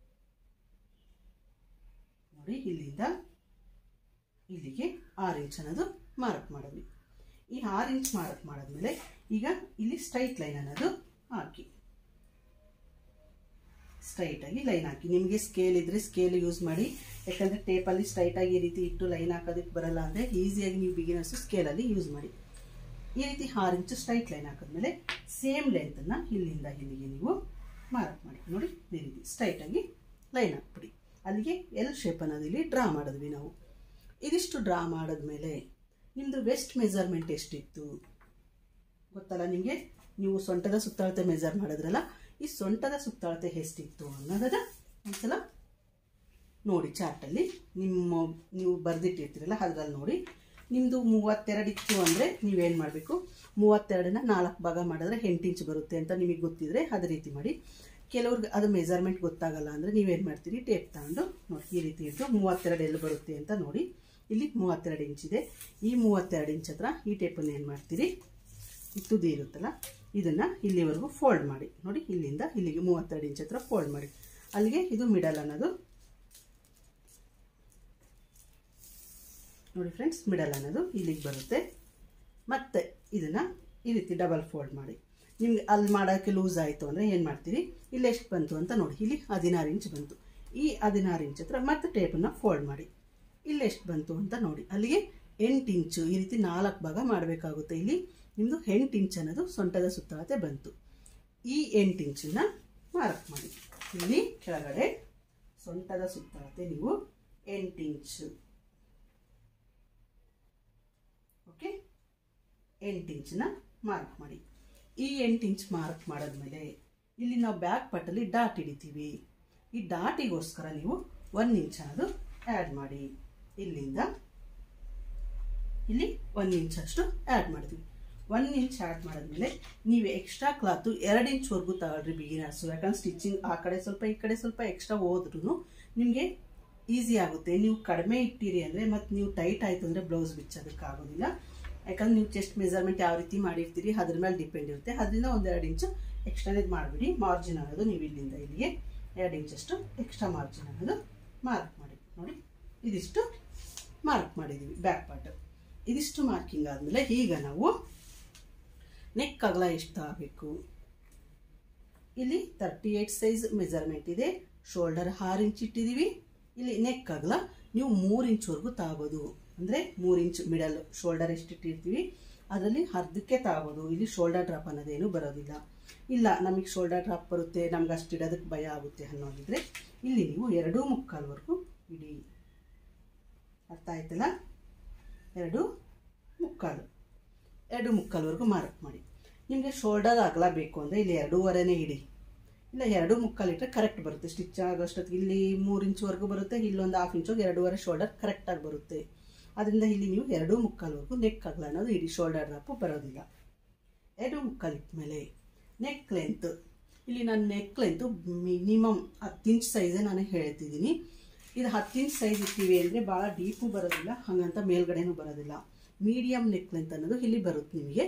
ನೋಡಿ ಇಲ್ಲಿಂದ ಇಲ್ಲಿಗೆ ಆರು ಇಂಚ್ ಅನ್ನೋದು ಮಾರ್ಕ್ ಮಾಡಿದ್ವಿ ಈ ಆರು ಇಂಚ್ ಮಾರ್ಕ್ ಮಾಡಿದ್ಮೇಲೆ ಈಗ ಇಲ್ಲಿ ಸ್ಟ್ರೈಟ್ ಲೈನ್ ಅನ್ನೋದು ಹಾಕಿ ಸ್ಟ್ರೈಟಾಗಿ ಲೈನ್ ಹಾಕಿ ನಿಮಗೆ ಸ್ಕೇಲ್ ಇದ್ದರೆ ಸ್ಕೇಲ್ ಯೂಸ್ ಮಾಡಿ ಯಾಕಂದರೆ ಟೇಪಲ್ಲಿ ಸ್ಟ್ರೈಟಾಗಿ ಈ ರೀತಿ ಇಟ್ಟು ಲೈನ್ ಹಾಕೋದಕ್ಕೆ ಬರಲ್ಲ ಅಂದರೆ ಈಸಿಯಾಗಿ ನೀವು ಬಿಗಿನರ್ಸು ಸ್ಕೇಲಲ್ಲಿ ಯೂಸ್ ಮಾಡಿ ಈ ರೀತಿ ಆರು ಇಂಚು ಸ್ಟ್ರೈಟ್ ಲೈನ್ ಹಾಕಿದ್ಮೇಲೆ ಸೇಮ್ ಲೆಂತನ್ನು ಇಲ್ಲಿಂದ ಇಲ್ಲಿಗೆ ನೀವು ಮಾರ್ಕ್ ಮಾಡಿ ನೋಡಿ ಈ ರೀತಿ ಸ್ಟ್ರೈಟಾಗಿ ಲೈನ್ ಹಾಕ್ಬಿಡಿ ಅಲ್ಲಿಗೆ ಎಲ್ ಶೇಪ್ ಅನ್ನೋದು ಇಲ್ಲಿ ಡ್ರಾ ಮಾಡಿದ್ವಿ ನಾವು ಇದಿಷ್ಟು ಡ್ರಾ ಮಾಡಿದ್ಮೇಲೆ ನಿಮ್ಮದು ವೆಸ್ಟ್ ಮೆಜರ್ಮೆಂಟ್ ಎಷ್ಟಿತ್ತು ಗೊತ್ತಲ್ಲ ನಿಮಗೆ ನೀವು ಸೊಂಟದ ಸುತ್ತಳತೆ ಮೆಜರ್ ಮಾಡಿದ್ರಲ್ಲ ಈ ಸೊಂಟದ ಸುತ್ತಳತೆ ಎಷ್ಟಿತ್ತು ಅನ್ನೋದನ್ನ ಒಂದ್ಸಲ ನೋಡಿ ಚಾರ್ಟಲ್ಲಿ ನಿಮ್ಮ ನೀವು ಬರೆದಿಟ್ಟಿರ್ತೀರಲ್ಲ ಅದ್ರಲ್ಲಿ ನೋಡಿ ನಿಮ್ಮದು ಮೂವತ್ತೆರಡು ಇತ್ತು ಅಂದರೆ ನೀವೇನು ಮಾಡಬೇಕು ಮೂವತ್ತೆರಡನ್ನ ನಾಲ್ಕು ಭಾಗ ಮಾಡಿದ್ರೆ ಎಂಟು ಇಂಚ್ ಬರುತ್ತೆ ಅಂತ ನಿಮಗೆ ಗೊತ್ತಿದ್ರೆ ಅದೇ ರೀತಿ ಮಾಡಿ ಕೆಲವ್ರಿಗೆ ಅದು ಮೆಜರ್ಮೆಂಟ್ ಗೊತ್ತಾಗಲ್ಲ ಅಂದರೆ ನೀವೇನು ಮಾಡ್ತೀರಿ ಟೇಪ್ ತಗೊಂಡು ನೋಡಿ ಈ ರೀತಿ ಇಟ್ಟು ಮೂವತ್ತೆರಡು ಎಲ್ಲಿ ಬರುತ್ತೆ ಅಂತ ನೋಡಿ ಇಲ್ಲಿ ಮೂವತ್ತೆರಡು ಇಂಚಿದೆ ಈ ಮೂವತ್ತೆರಡು ಇಂಚ್ ಹತ್ರ ಈ ಟೇಪನ್ನು ಏನು ಮಾಡ್ತೀರಿ ಈ ತುದಿ ಇರುತ್ತಲ್ಲ ಇದನ್ನು ಇಲ್ಲಿವರೆಗೂ ಫೋಲ್ಡ್ ಮಾಡಿ ನೋಡಿ ಇಲ್ಲಿಂದ ಇಲ್ಲಿಗೆ ಮೂವತ್ತೆರಡು ಇಂಚ್ ಹತ್ರ ಫೋಲ್ಡ್ ಮಾಡಿ ಅಲ್ಲಿಗೆ ಇದು ಮಿಡಲ್ ಅನ್ನೋದು ನೋಡಿ ಫ್ರೆಂಡ್ಸ್ ಮಿಡಲ್ ಅನ್ನೋದು ಇಲ್ಲಿಗೆ ಬರುತ್ತೆ ಮತ್ತೆ ಇದನ್ನು ಈ ರೀತಿ ಡಬಲ್ ಫೋಲ್ಡ್ ಮಾಡಿ ನಿಮ್ಗೆ ಅಲ್ಲಿ ಮಾಡೋಕ್ಕೆ ಲೂಸ್ ಆಯಿತು ಅಂದರೆ ಏನು ಮಾಡ್ತೀರಿ ಇಲ್ಲಿ ಎಷ್ಟು ಬಂತು ಅಂತ ನೋಡಿ ಇಲ್ಲಿ ಹದಿನಾರು ಇಂಚ್ ಬಂತು ಈ ಹದಿನಾರು ಇಂಚ್ ಹತ್ರ ಮತ್ತೆ ಟೇಪನ್ನು ಫೋಲ್ಡ್ ಮಾಡಿ ಇಲ್ಲಿ ಎಷ್ಟು ಬಂತು ಅಂತ ನೋಡಿ ಅಲ್ಲಿಗೆ ಎಂಟು ಇಂಚು ಈ ರೀತಿ ನಾಲ್ಕು ಭಾಗ ಮಾಡಬೇಕಾಗುತ್ತೆ ಇಲ್ಲಿ ನಿಮ್ಮದು ಎಂಟು ಇಂಚ್ ಅನ್ನೋದು ಸೊಂಟದ ಸುತ್ತಳತೆ ಬಂತು ಈ ಎಂಟು ಇಂಚನ್ನ ಮಾರ್ಕ್ ಮಾಡಿ ಇಲ್ಲಿ ಕೆಳಗಡೆ ಸೊಂಟದ ಸುತ್ತಳತೆ ನೀವು ಎಂಟು ಇಂಚು ಓಕೆ ಎಂಟು ಇಂಚನ್ನ ಮಾರ್ಕ್ ಮಾಡಿ ಈ ಎಂಟು ಇಂಚ್ ಮಾರ್ಕ್ ಮಾಡಿದ್ಮೇಲೆ ಇಲ್ಲಿ ನಾವು ಬ್ಯಾಕ್ ಪಟ್ಟಲ್ಲಿ ಡಾಟ್ ಹಿಡಿತೀವಿ ಈ ಡಾಟಿಗೋಸ್ಕರ ನೀವು ಒನ್ ಇಂಚ್ ಅನ್ನೋದು ಆ್ಯಡ್ ಮಾಡಿ ಇಲ್ಲಿಂದ ಇಲ್ಲಿ ಒನ್ ಇಂಚ್ ಅಷ್ಟು ಆ್ಯಡ್ ಮಾಡಿದ್ವಿ ಒನ್ ಇಂಚ್ ಆ್ಯಡ್ ಮಾಡಿದ್ಮೇಲೆ ನೀವು ಎಕ್ಸ್ಟ್ರಾ ಕ್ಲಾತು ಎರಡು ಇಂಚ್ವರೆಗೂ ತಗೊಳ್ರಿ ಬಿಗಿನರ್ಸು ಯಾಕಂದ್ರೆ ಸ್ಟಿಚಿಂಗ್ ಆ ಕಡೆ ಸ್ವಲ್ಪ ಈ ಕಡೆ ಸ್ವಲ್ಪ ಎಕ್ಸ್ಟ್ರಾ ಹೋದ್ರೂ ನಿಮಗೆ ಈಸಿ ಆಗುತ್ತೆ ನೀವು ಕಡಿಮೆ ಇಟ್ಟಿರಿ ಅಂದರೆ ಮತ್ತು ನೀವು ಟೈಟ್ ಆಯಿತು ಅಂದರೆ ಬ್ಲೌಸ್ ಬಿಚ್ಚೋದಕ್ಕಾಗೋದಿಲ್ಲ ಯಾಕಂದ್ರೆ ನೀವು ಚೆಸ್ಟ್ ಮೆಜರ್ಮೆಂಟ್ ಯಾವ ರೀತಿ ಮಾಡಿರ್ತೀರಿ ಅದ್ರ ಮೇಲೆ ಡಿಪೆಂಡ್ ಇರುತ್ತೆ ಅದರಿಂದ ಒಂದೆರಡು ಇಂಚು ಎಕ್ಸ್ಟ್ರಾನೇದು ಮಾಡಿಬಿಡಿ ಮಾರ್ಜಿನ್ ಅನ್ನೋದು ನೀವು ಇಲ್ಲಿಂದ ಇಲ್ಲಿಗೆ ಎರಡು ಇಂಚಷ್ಟು ಎಕ್ಸ್ಟ್ರಾ ಮಾರ್ಜಿನ್ ಅನ್ನೋದು ಮಾರ್ಕ್ ಮಾಡಿ ನೋಡಿ ಇದಿಷ್ಟು ಮಾರ್ಕ್ ಮಾಡಿದ್ದೀವಿ ಬ್ಯಾಕ್ ಪಾರ್ಟ್ ಇದಿಷ್ಟು ಮಾರ್ಕಿಂಗ್ ಆದಮೇಲೆ ಈಗ ನಾವು ನೆಕ್ ಅಗಲ ಎಷ್ಟು ಆಗಬೇಕು ಇಲ್ಲಿ ತರ್ಟಿ ಏಯ್ಟ್ ಸೈಜ್ ಮೆಜರ್ಮೆಂಟ್ ಇದೆ ಶೋಲ್ಡರ್ ಆರು ಇಂಚ್ ಇಟ್ಟಿದ್ದೀವಿ ಇಲ್ಲಿ ನೆಕ್ ಅಗಲ ನೀವು ಮೂರು ಇಂಚ್ವರೆಗೂ ತಾಗೋದು ಅಂದರೆ ಮೂರು ಇಂಚ್ ಮಿಡಲ್ ಶೋಲ್ಡರ್ ಎಷ್ಟು ಇಟ್ಟಿರ್ತೀವಿ ಅದರಲ್ಲಿ ಅರ್ಧಕ್ಕೆ ತಾಗೋದು ಇಲ್ಲಿ ಶೋಲ್ಡರ್ ಡ್ರಾಪ್ ಅನ್ನೋದೇನು ಬರೋದಿಲ್ಲ ಇಲ್ಲ ನಮಗೆ ಶೋಲ್ಡರ್ ಡ್ರಾಪ್ ಬರುತ್ತೆ ನಮ್ಗೆ ಅಷ್ಟು ಇಡೋದಕ್ಕೆ ಭಯ ಆಗುತ್ತೆ ಅನ್ನೋದಿದ್ರೆ ಇಲ್ಲಿ ನೀವು ಎರಡೂ ಮುಕ್ಕಾಲ್ವರೆಗೂ ಇಡಿ ಅರ್ಥ ಆಯ್ತಲ್ಲ ಎರಡು ಮುಕ್ಕಾಲು ಎರಡು ಮುಕ್ಕಾಲ್ವರೆಗೂ ಮಾರ್ಕ್ ಮಾಡಿ ನಿಮಗೆ ಶೋಲ್ಡರ್ ಅಗಲ ಬೇಕು ಅಂದರೆ ಇಲ್ಲಿ ಎರಡೂವರೆನೇ ಇಡಿ ಇಲ್ಲ ಎರಡು ಮುಕ್ಕಾಲು ಇಟ್ಟರೆ ಕರೆಕ್ಟ್ ಬರುತ್ತೆ ಸ್ಟಿಚ್ ಆಗೋಷ್ಟೊತ್ತಿಗೆ ಇಲ್ಲಿ ಮೂರು ಇಂಚ್ವರೆಗೂ ಬರುತ್ತೆ ಇಲ್ಲೊಂದು ಹಾಫ್ ಇಂಚು ಎರಡೂವರೆ ಶೋಲ್ಡರ್ ಕರೆಕ್ಟಾಗಿ ಬರುತ್ತೆ ಅದರಿಂದ ಇಲ್ಲಿ ನೀವು ಎರಡು ಮುಕ್ಕಾಲ್ವರೆಗೂ ನೆಕ್ ಅಗಲ ಅನ್ನೋದು ಇಡೀ ಶೋಲ್ಡರ್ ಡ್ರಾಪು ಬರೋದಿಲ್ಲ ಎರಡು ಮುಕ್ಕಾಲು ಇಟ್ಮೇಲೆ ನೆಕ್ ಲೆಂತ್ ಇಲ್ಲಿ ನಾನು ನೆಕ್ ಲೆಂತು ಮಿನಿಮಮ್ ಹತ್ತು ಇಂಚ್ ಸೈಜೇ ನಾನು ಹೇಳ್ತಿದ್ದೀನಿ ಇದು ಹತ್ತು ಇಂಚ್ ಸೈಜ್ ಇರ್ತೀವಿ ಅಂದರೆ ಭಾಳ ಡೀಪು ಬರೋದಿಲ್ಲ ಹಾಗಂತ ಮೇಲ್ಗಡೆನೂ ಬರೋದಿಲ್ಲ ಮೀಡಿಯಮ್ ನೆಕ್ ಲೆಂತ್ ಅನ್ನೋದು ಇಲ್ಲಿ ಬರುತ್ತೆ ನಿಮಗೆ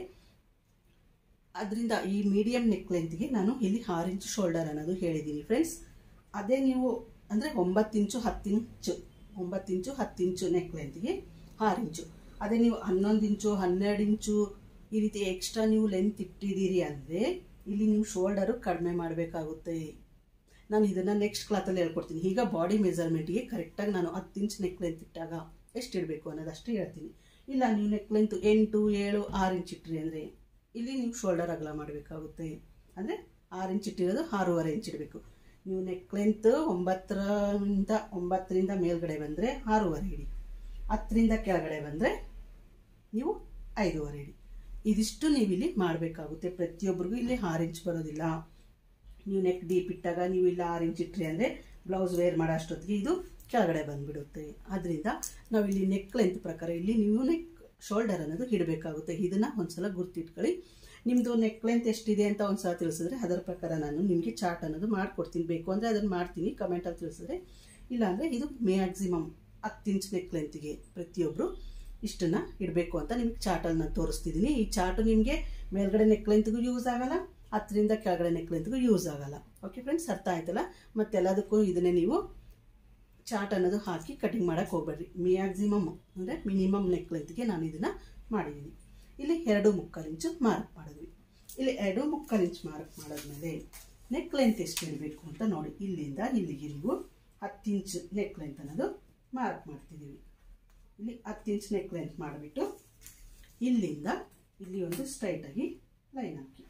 ಅದರಿಂದ ಈ ಮೀಡಿಯಮ್ ನೆಕ್ ಲೆಂತ್ಗೆ ನಾನು ಇಲ್ಲಿ ಆರು ಇಂಚು ಶೋಲ್ಡರ್ ಅನ್ನೋದು ಹೇಳಿದ್ದೀನಿ ಫ್ರೆಂಡ್ಸ್ ಅದೇ ನೀವು ಅಂದರೆ ಒಂಬತ್ತು ಇಂಚು ಹತ್ತು ಇಂಚು ಒಂಬತ್ತು ಇಂಚು ಹತ್ತು ಇಂಚು ನೆಕ್ ಲೆಂತ್ಗೆ ಆರು ಇಂಚು ಅದೇ ನೀವು ಹನ್ನೊಂದು ಇಂಚು ಹನ್ನೆರಡು ಇಂಚು ಈ ರೀತಿ ಎಕ್ಸ್ಟ್ರಾ ನೀವು ಲೆಂತ್ ಇಟ್ಟಿದ್ದೀರಿ ಅಂದರೆ ಇಲ್ಲಿ ನೀವು ಶೋಲ್ಡರು ಕಡಿಮೆ ಮಾಡಬೇಕಾಗುತ್ತೆ ನಾನು ಇದನ್ನು ನೆಕ್ಸ್ಟ್ ಕ್ಲಾತಲ್ಲಿ ಹೇಳ್ಕೊಡ್ತೀನಿ ಈಗ ಬಾಡಿ ಮೆಜರ್ಮೆಂಟ್ಗೆ ಕರೆಕ್ಟಾಗಿ ನಾನು ಹತ್ತು ಇಂಚ್ ನೆಕ್ ಲೆಂತ್ ಇಟ್ಟಾಗ ಎಷ್ಟು ಇಡಬೇಕು ಅನ್ನೋದಷ್ಟು ಹೇಳ್ತೀನಿ ಇಲ್ಲ ನೀವು ನೆಕ್ ಲೆಂತ್ ಎಂಟು ಏಳು ಆರು ಇಂಚ್ ಇಟ್ರಿ ಅಂದರೆ ಇಲ್ಲಿ ನೀವು ಶೋಲ್ಡರ್ ಅಗಲ ಮಾಡಬೇಕಾಗುತ್ತೆ ಅಂದರೆ ಆರು ಇಂಚ್ ಇಟ್ಟಿರೋದು ಆರೂವರೆ ಇಂಚ್ ಇಡಬೇಕು ನೀವು ನೆಕ್ ಲೆಂತ್ ಒಂಬತ್ತರಿಂದ ಒಂಬತ್ತರಿಂದ ಮೇಲ್ಗಡೆ ಬಂದರೆ ಆರೂವರೆ ಇಡಿ ಹತ್ತರಿಂದ ಕೆಳಗಡೆ ಬಂದರೆ ನೀವು ಐದೂವರೆ ಇಡಿ ಇದಿಷ್ಟು ನೀವು ಇಲ್ಲಿ ಮಾಡಬೇಕಾಗುತ್ತೆ ಪ್ರತಿಯೊಬ್ಬರಿಗೂ ಇಲ್ಲಿ ಆರು ಇಂಚ್ ಬರೋದಿಲ್ಲ ನೀವು ನೆಕ್ ಡೀಪ್ ಇಟ್ಟಾಗ ನೀವು ಇಲ್ಲಿ ಆರು ಇಂಚ್ ಇಟ್ರಿ ಅಂದರೆ ಬ್ಲೌಸ್ ವೇರ್ ಮಾಡೋ ಅಷ್ಟೊತ್ತಿಗೆ ಇದು ಕೆಳಗಡೆ ಬಂದುಬಿಡುತ್ತೆ ಆದ್ದರಿಂದ ನಾವು ಇಲ್ಲಿ ನೆಕ್ ಲೆಂತ್ ಪ್ರಕಾರ ಇಲ್ಲಿ ನೀವು ನೆಕ್ ಶೋಲ್ಡರ್ ಅನ್ನೋದು ಇಡಬೇಕಾಗುತ್ತೆ ಇದನ್ನು ಒಂದ್ಸಲ ಗುರ್ತಿಟ್ಕೊಳ್ಳಿ ನಿಮ್ಮದು ನೆಕ್ ಲೆಂತ್ ಎಷ್ಟಿದೆ ಅಂತ ಒಂದ್ಸಲ ತಿಳಿಸಿದ್ರೆ ಅದರ ಪ್ರಕಾರ ನಾನು ನಿಮಗೆ ಚಾರ್ಟ್ ಅನ್ನೋದು ಮಾಡಿಕೊಡ್ತೀನಿ ಬೇಕು ಅಂದರೆ ಅದನ್ನು ಮಾಡ್ತೀನಿ ಕಮೆಂಟಲ್ಲಿ ತಿಳಿಸಿದ್ರೆ ಇಲ್ಲಾಂದರೆ ಇದು ಮ್ಯಾಕ್ಸಿಮಮ್ ಹತ್ತು ಇಂಚ್ ನೆಕ್ ಲೆಂತಿಗೆ ಪ್ರತಿಯೊಬ್ಬರು ಇಷ್ಟನ್ನು ಇಡಬೇಕು ಅಂತ ನಿಮ್ಗೆ ಚಾರ್ಟಲ್ಲಿ ನಾನು ತೋರಿಸ್ತಿದ್ದೀನಿ ಈ ಚಾರ್ಟು ನಿಮಗೆ ಮೇಲ್ಗಡೆ ನೆಕ್ ಲೆಂತ್ಗೂ ಯೂಸ್ ಆಗಲ್ಲ ಹತ್ತರಿಂದ ಕೆಳಗಡೆ ನೆಕ್ ಲೆಂತ್ಗೂ ಯೂಸ್ ಆಗಲ್ಲ ಓಕೆ ಫ್ರೆಂಡ್ಸ್ ಅರ್ಥ ಆಯ್ತಲ್ಲ ಮತ್ತೆಲ್ಲದಕ್ಕೂ ಇದನ್ನೇ ನೀವು ಚಾರ್ಟ್ ಅನ್ನೋದು ಹಾಕಿ ಕಟಿಂಗ್ ಮಾಡೋಕ್ಕೆ ಹೋಗ್ಬೇಡ್ರಿ ಮ್ಯಾಕ್ಸಿಮಮ್ ಅಂದರೆ ಮಿನಿಮಮ್ ನೆಕ್ ಲೆಂತ್ಗೆ ನಾನು ಇದನ್ನು ಮಾಡಿದ್ದೀನಿ ಇಲ್ಲಿ ಎರಡು ಮುಕ್ಕಾಲು ಇಂಚು ಮಾರ್ಕ್ ಮಾಡಿದ್ವಿ ಇಲ್ಲಿ ಎರಡು ಮುಕ್ಕಾಲು ಇಂಚ್ ಮಾರ್ಕ್ ಮಾಡಿದ್ಮೇಲೆ ನೆಕ್ ಲೆಂತ್ ಎಷ್ಟು ಇಡಬೇಕು ಅಂತ ನೋಡಿ ಇಲ್ಲಿಂದ ಇಲ್ಲಿಗೆ ನೀವು ಹತ್ತು ಇಂಚ್ ನೆಕ್ ಲೆಂತ್ ಅನ್ನೋದು ಮಾರ್ಕ್ ಮಾಡ್ತಿದ್ದೀವಿ ಇಲ್ಲಿ ಹತ್ತು ಇಂಚ್ ನೆಕ್ ಲೆಂತ್ ಮಾಡಿಬಿಟ್ಟು ಇಲ್ಲಿಂದ ಇಲ್ಲಿ ಒಂದು ಸ್ಟ್ರೈಟಾಗಿ ಲೈನ್ ಹಾಕಿ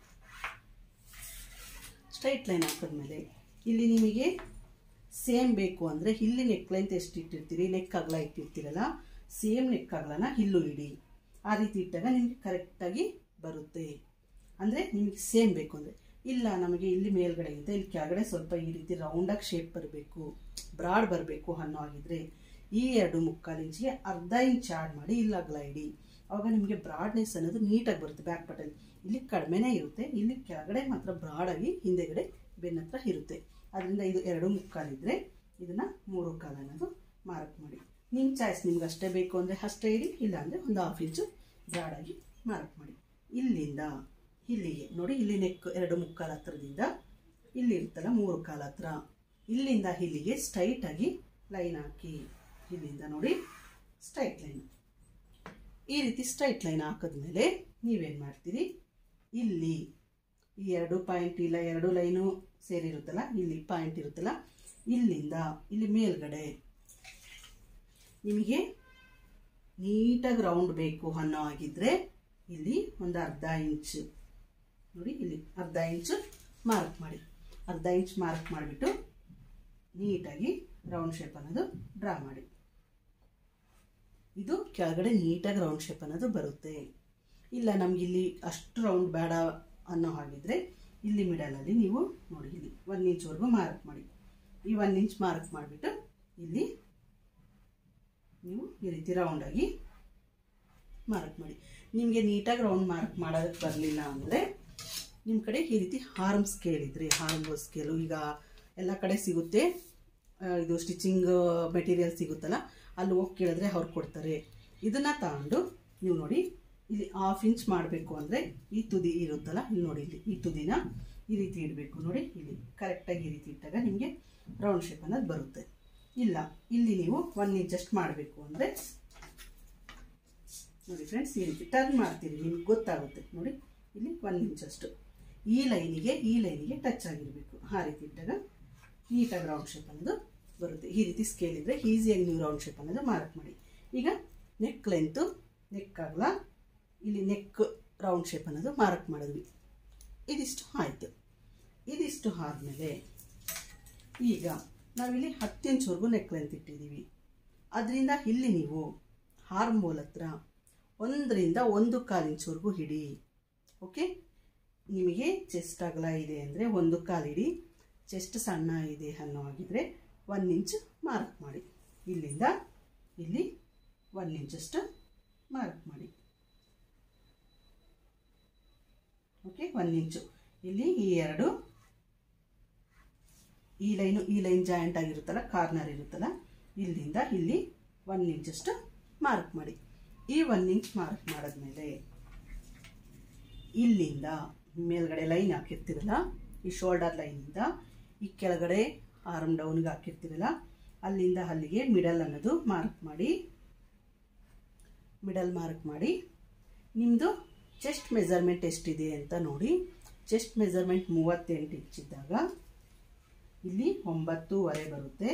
ಸ್ಟ್ರೈಟ್ ಲೈನ್ ಹಾಕಿದ್ಮೇಲೆ ಇಲ್ಲಿ ನಿಮಗೆ ಸೇಮ್ ಬೇಕು ಅಂದರೆ ಇಲ್ಲಿ ನೆಕ್ ಲೆಂತ್ ಎಷ್ಟು ಇಟ್ಟಿರ್ತೀರಿ ನೆಕ್ ಅಗಲ ಇಟ್ಟಿರ್ತೀರಲ್ಲ ಸೇಮ್ ನೆಕ್ ಅಗಲನ ಇಲ್ಲೂ ಇಡಿ ಆ ರೀತಿ ಇಟ್ಟಾಗ ನಿಮಗೆ ಕರೆಕ್ಟಾಗಿ ಬರುತ್ತೆ ಅಂದರೆ ನಿಮಗೆ ಸೇಮ್ ಬೇಕು ಅಂದರೆ ಇಲ್ಲ ನಮಗೆ ಇಲ್ಲಿ ಮೇಲ್ಗಡೆಗಿಂತ ಇಲ್ಲಿ ಕೆಳಗಡೆ ಸ್ವಲ್ಪ ಈ ರೀತಿ ರೌಂಡಾಗಿ ಶೇಪ್ ಬರಬೇಕು ಬ್ರಾಡ್ ಬರಬೇಕು ಅನ್ನೋ ಆಗಿದ್ರೆ ಈ ಎರಡು ಮುಕ್ಕಾಲು ಇಂಚಿಗೆ ಅರ್ಧ ಇಂಚ್ ಆಡ್ ಮಾಡಿ ಇಲ್ಲಿ ಅಗಲ ಇಡಿ ಅವಾಗ ನಿಮಗೆ ಬ್ರಾಡ್ನೆಸ್ ಅನ್ನೋದು ನೀಟಾಗಿ ಬರುತ್ತೆ ಬ್ಯಾಕ್ ಪಟಲ್ಲಿ ಇಲ್ಲಿ ಕಡಿಮೆನೇ ಇರುತ್ತೆ ಇಲ್ಲಿ ಕೆಳಗಡೆ ಮಾತ್ರ ಬ್ರಾಡಾಗಿ ಹಿಂದೆಗಡೆ ಬೆನ್ನ ಹತ್ರ ಇರುತ್ತೆ ಅದರಿಂದ ಇದು ಎರಡು ಮುಕ್ಕಾಲಿದ್ರೆ ಇದನ್ನು ಮೂರು ಕಾಲು ಅನ್ನೋದು ಮಾರ್ಕ್ ಮಾಡಿ ನಿಮ್ಮ ಚಾಯ್ಸ್ ನಿಮ್ಗೆ ಅಷ್ಟೇ ಬೇಕು ಅಂದರೆ ಅಷ್ಟೇ ಇಡಿ ಇಲ್ಲ ಅಂದರೆ ಒಂದು ಹಾಫ್ ಇಂಚು ಬ್ರಾಡಾಗಿ ಮಾರ್ಕ್ ಮಾಡಿ ಇಲ್ಲಿಂದ ಇಲ್ಲಿಗೆ ನೋಡಿ ಇಲ್ಲಿ ನೆಕ್ ಎರಡು ಮುಕ್ಕಾಲ ಹತ್ರದಿಂದ ಇಲ್ಲಿ ಇರುತ್ತಲ್ಲ ಮೂರು ಕಾಲ ಹತ್ರ ಇಲ್ಲಿಂದ ಇಲ್ಲಿಗೆ ಸ್ಟ್ರೈಟಾಗಿ ಲೈನ್ ಹಾಕಿ ಇಲ್ಲಿಂದ ನೋಡಿ ಸ್ಟ್ರೈಟ್ ಲೈನ್ ಈ ರೀತಿ ಸ್ಟ್ರೈಟ್ ಲೈನ್ ಹಾಕಿದ್ಮೇಲೆ ನೀವೇನು ಮಾಡ್ತೀರಿ ಇಲ್ಲಿ ಈ ಎರಡು ಪಾಯಿಂಟ್ ಇಲ್ಲ ಎರಡು ಲೈನು ಸೇರಿರುತ್ತಲ್ಲ ಇಲ್ಲಿ ಪಾಯಿಂಟ್ ಇರುತ್ತಲ್ಲ ಇಲ್ಲಿಂದ ಇಲ್ಲಿ ಮೇಲ್ಗಡೆ ನಿಮಗೆ ನೀಟಾಗಿ ರೌಂಡ್ ಬೇಕು ಅನ್ನೋ ಆಗಿದ್ರೆ ಇಲ್ಲಿ ಒಂದು ಅರ್ಧ ಇಂಚ್ ನೋಡಿ ಇಲ್ಲಿ ಅರ್ಧ ಇಂಚು ಮಾರ್ಕ್ ಮಾಡಿ ಅರ್ಧ ಇಂಚ್ ಮಾರ್ಕ್ ಮಾಡಿಬಿಟ್ಟು ನೀಟಾಗಿ ರೌಂಡ್ ಶೇಪ್ ಅನ್ನೋದು ಡ್ರಾ ಮಾಡಿ ಇದು ಕೆಳಗಡೆ ನೀಟಾಗಿ ರೌಂಡ್ ಶೇಪ್ ಅನ್ನೋದು ಬರುತ್ತೆ ಇಲ್ಲ ನಮ್ಗೆ ಇಲ್ಲಿ ಅಷ್ಟು ರೌಂಡ್ ಬೇಡ ಅನ್ನೋ ಹಾಗಿದ್ರೆ ಇಲ್ಲಿ ಮಿಡಲಲ್ಲಿ ನೀವು ನೋಡಿ ಇಲ್ಲಿ ಒಂದು ಇಂಚ್ವರೆಗೂ ಮಾರ್ಕ್ ಮಾಡಿ ಈ ಒಂದು ಇಂಚ್ ಮಾರ್ಕ್ ಮಾಡಿಬಿಟ್ಟು ಇಲ್ಲಿ ನೀವು ಈ ರೀತಿ ರೌಂಡಾಗಿ ಮಾರ್ಕ್ ಮಾಡಿ ನಿಮಗೆ ನೀಟಾಗಿ ರೌಂಡ್ ಮಾರ್ಕ್ ಮಾಡೋದಕ್ಕೆ ಬರಲಿಲ್ಲ ಅಂದರೆ ನಿಮ್ಮ ಕಡೆ ಈ ರೀತಿ ಹಾರ್ಮ್ ಸ್ಕೇಲ್ ಇದ್ದರೆ ಹಾರ್ಮ್ ಸ್ಕೇಲು ಈಗ ಎಲ್ಲ ಕಡೆ ಸಿಗುತ್ತೆ ಆ, ಇದು ಸ್ಟಿಚಿಂಗ್ ಮೆಟೀರಿಯಲ್ ಸಿಗುತ್ತಲ್ಲ ಅಲ್ಲಿ ಹೋಗಿ ಕೇಳಿದ್ರೆ ಅವ್ರು ಕೊಡ್ತಾರೆ ಇದನ್ನು ತಗೊಂಡು ನೀವು ನೋಡಿ ಇಲ್ಲಿ ಹಾಫ್ ಇಂಚ್ ಮಾಡಬೇಕು ಅಂದರೆ ಈ ತುದಿ ಇರುತ್ತಲ್ಲ ಇಲ್ಲಿ ನೋಡಿ ಇಲ್ಲಿ ಈ ತುದಿನ ಈ ರೀತಿ ಇಡಬೇಕು ನೋಡಿ ಇಲ್ಲಿ ಕರೆಕ್ಟಾಗಿ ಈ ರೀತಿ ಇಟ್ಟಾಗ ನಿಮಗೆ ರೌಂಡ್ ಶೇಪ್ ಅನ್ನೋದು ಬರುತ್ತೆ ಇಲ್ಲ ಇಲ್ಲಿ ನೀವು ಒನ್ ಇಂಚ್ ಅಷ್ಟು ಮಾಡಬೇಕು ಅಂದರೆ ನೋಡಿ ಫ್ರೆಂಡ್ಸ್ ಈ ರೀತಿ ಟರ್ನ್ ಮಾಡ್ತೀರಿ ನಿಮ್ಗೆ ಗೊತ್ತಾಗುತ್ತೆ ನೋಡಿ ಇಲ್ಲಿ ಒನ್ ಇಂಚಷ್ಟು ಈ ಲೈನಿಗೆ ಈ ಲೈನಿಗೆ ಟಚ್ ಆಗಿರಬೇಕು ಆ ರೀತಿ ಇಟ್ಟಾಗ ನೀಟಾಗಿ ರೌಂಡ್ ಶೇಪ್ ಅನ್ನೋದು ಬರುತ್ತೆ ಈ ರೀತಿ ಸ್ಕೇಲ್ ಇದ್ದರೆ ಈಸಿಯಾಗಿ ನೀವು ರೌಂಡ್ ಶೇಪ್ ಅನ್ನೋದು ಮಾರ್ಕ್ ಮಾಡಿ ಈಗ ನೆಕ್ ಲೆಂತು ನೆಕ್ ಆಗಲ್ಲ ಇಲ್ಲಿ ನೆಕ್ ರೌಂಡ್ ಶೇಪ್ ಅನ್ನೋದು ಮಾರ್ಕ್ ಮಾಡಿದ್ವಿ ಇದಿಷ್ಟು ಆಯಿತು ಇದಿಷ್ಟು ಆದಮೇಲೆ ಈಗ ನಾವಿಲ್ಲಿ ಹತ್ತು ಇಂಚ್ವರೆಗೂ ನೆಕ್ ಲೆಂತ್ ಇಟ್ಟಿದ್ದೀವಿ ಅದರಿಂದ ಇಲ್ಲಿ ನೀವು ಹಾರ್ಮೋಲ್ ಹತ್ರ ಒಂದರಿಂದ ಒಂದು ಕಾಲು ಇಂಚ್ವರೆಗೂ ಹಿಡಿ ಓಕೆ ನಿಮಗೆ ಚೆಸ್ಟ್ ಅಗಲ ಇದೆ ಅಂದರೆ ಒಂದು ಕಾಲು ಇಡಿ ಚೆಸ್ಟ್ ಸಣ್ಣ ಇದೆ ಅನ್ನೋ ಆಗಿದ್ರೆ ಒನ್ ಇಂಚ್ ಮಾರ್ಕ್ ಮಾಡಿ ಇಲ್ಲಿಂದ ಇಲ್ಲಿ ಒನ್ ಇಂಚಷ್ಟು ಮಾರ್ಕ್ ಮಾಡಿ ಓಕೆ ಒನ್ ಇಂಚು ಇಲ್ಲಿ ಈ ಎರಡು ಈ ಲೈನು ಈ ಲೈನ್ ಜಾಯಿಂಟ್ ಆಗಿರುತ್ತಲ್ಲ ಕಾರ್ನರ್ ಇರುತ್ತಲ್ಲ ಇಲ್ಲಿಂದ ಇಲ್ಲಿ ಒನ್ ಇಂಚಷ್ಟು ಮಾರ್ಕ್ ಮಾಡಿ ಈ ಒನ್ ಇಂಚ್ ಮಾರ್ಕ್ ಮಾಡಿದ್ಮೇಲೆ ಇಲ್ಲಿಂದ ಮೇಲ್ಗಡೆ ಲೈನ್ ಹಾಕಿರ್ತೀರಲ್ಲ ಈ ಶೋಲ್ಡರ್ ಲೈನಿಂದ ಈ ಕೆಳಗಡೆ ಆರ್ಮ್ ಡೌನ್ಗೆ ಹಾಕಿರ್ತೀರಲ್ಲ ಅಲ್ಲಿಂದ ಅಲ್ಲಿಗೆ ಮಿಡಲ್ ಅನ್ನೋದು ಮಾರ್ಕ್ ಮಾಡಿ ಮಿಡಲ್ ಮಾರ್ಕ್ ಮಾಡಿ ನಿಮ್ಮದು ಚೆಸ್ಟ್ ಮೆಜರ್ಮೆಂಟ್ ಎಷ್ಟಿದೆ ಅಂತ ನೋಡಿ ಚೆಸ್ಟ್ ಮೆಜರ್ಮೆಂಟ್ ಮೂವತ್ತೆಂಟು ಇಂಚಿದ್ದಾಗ ಇಲ್ಲಿ ಒಂಬತ್ತೂವರೆ ಬರುತ್ತೆ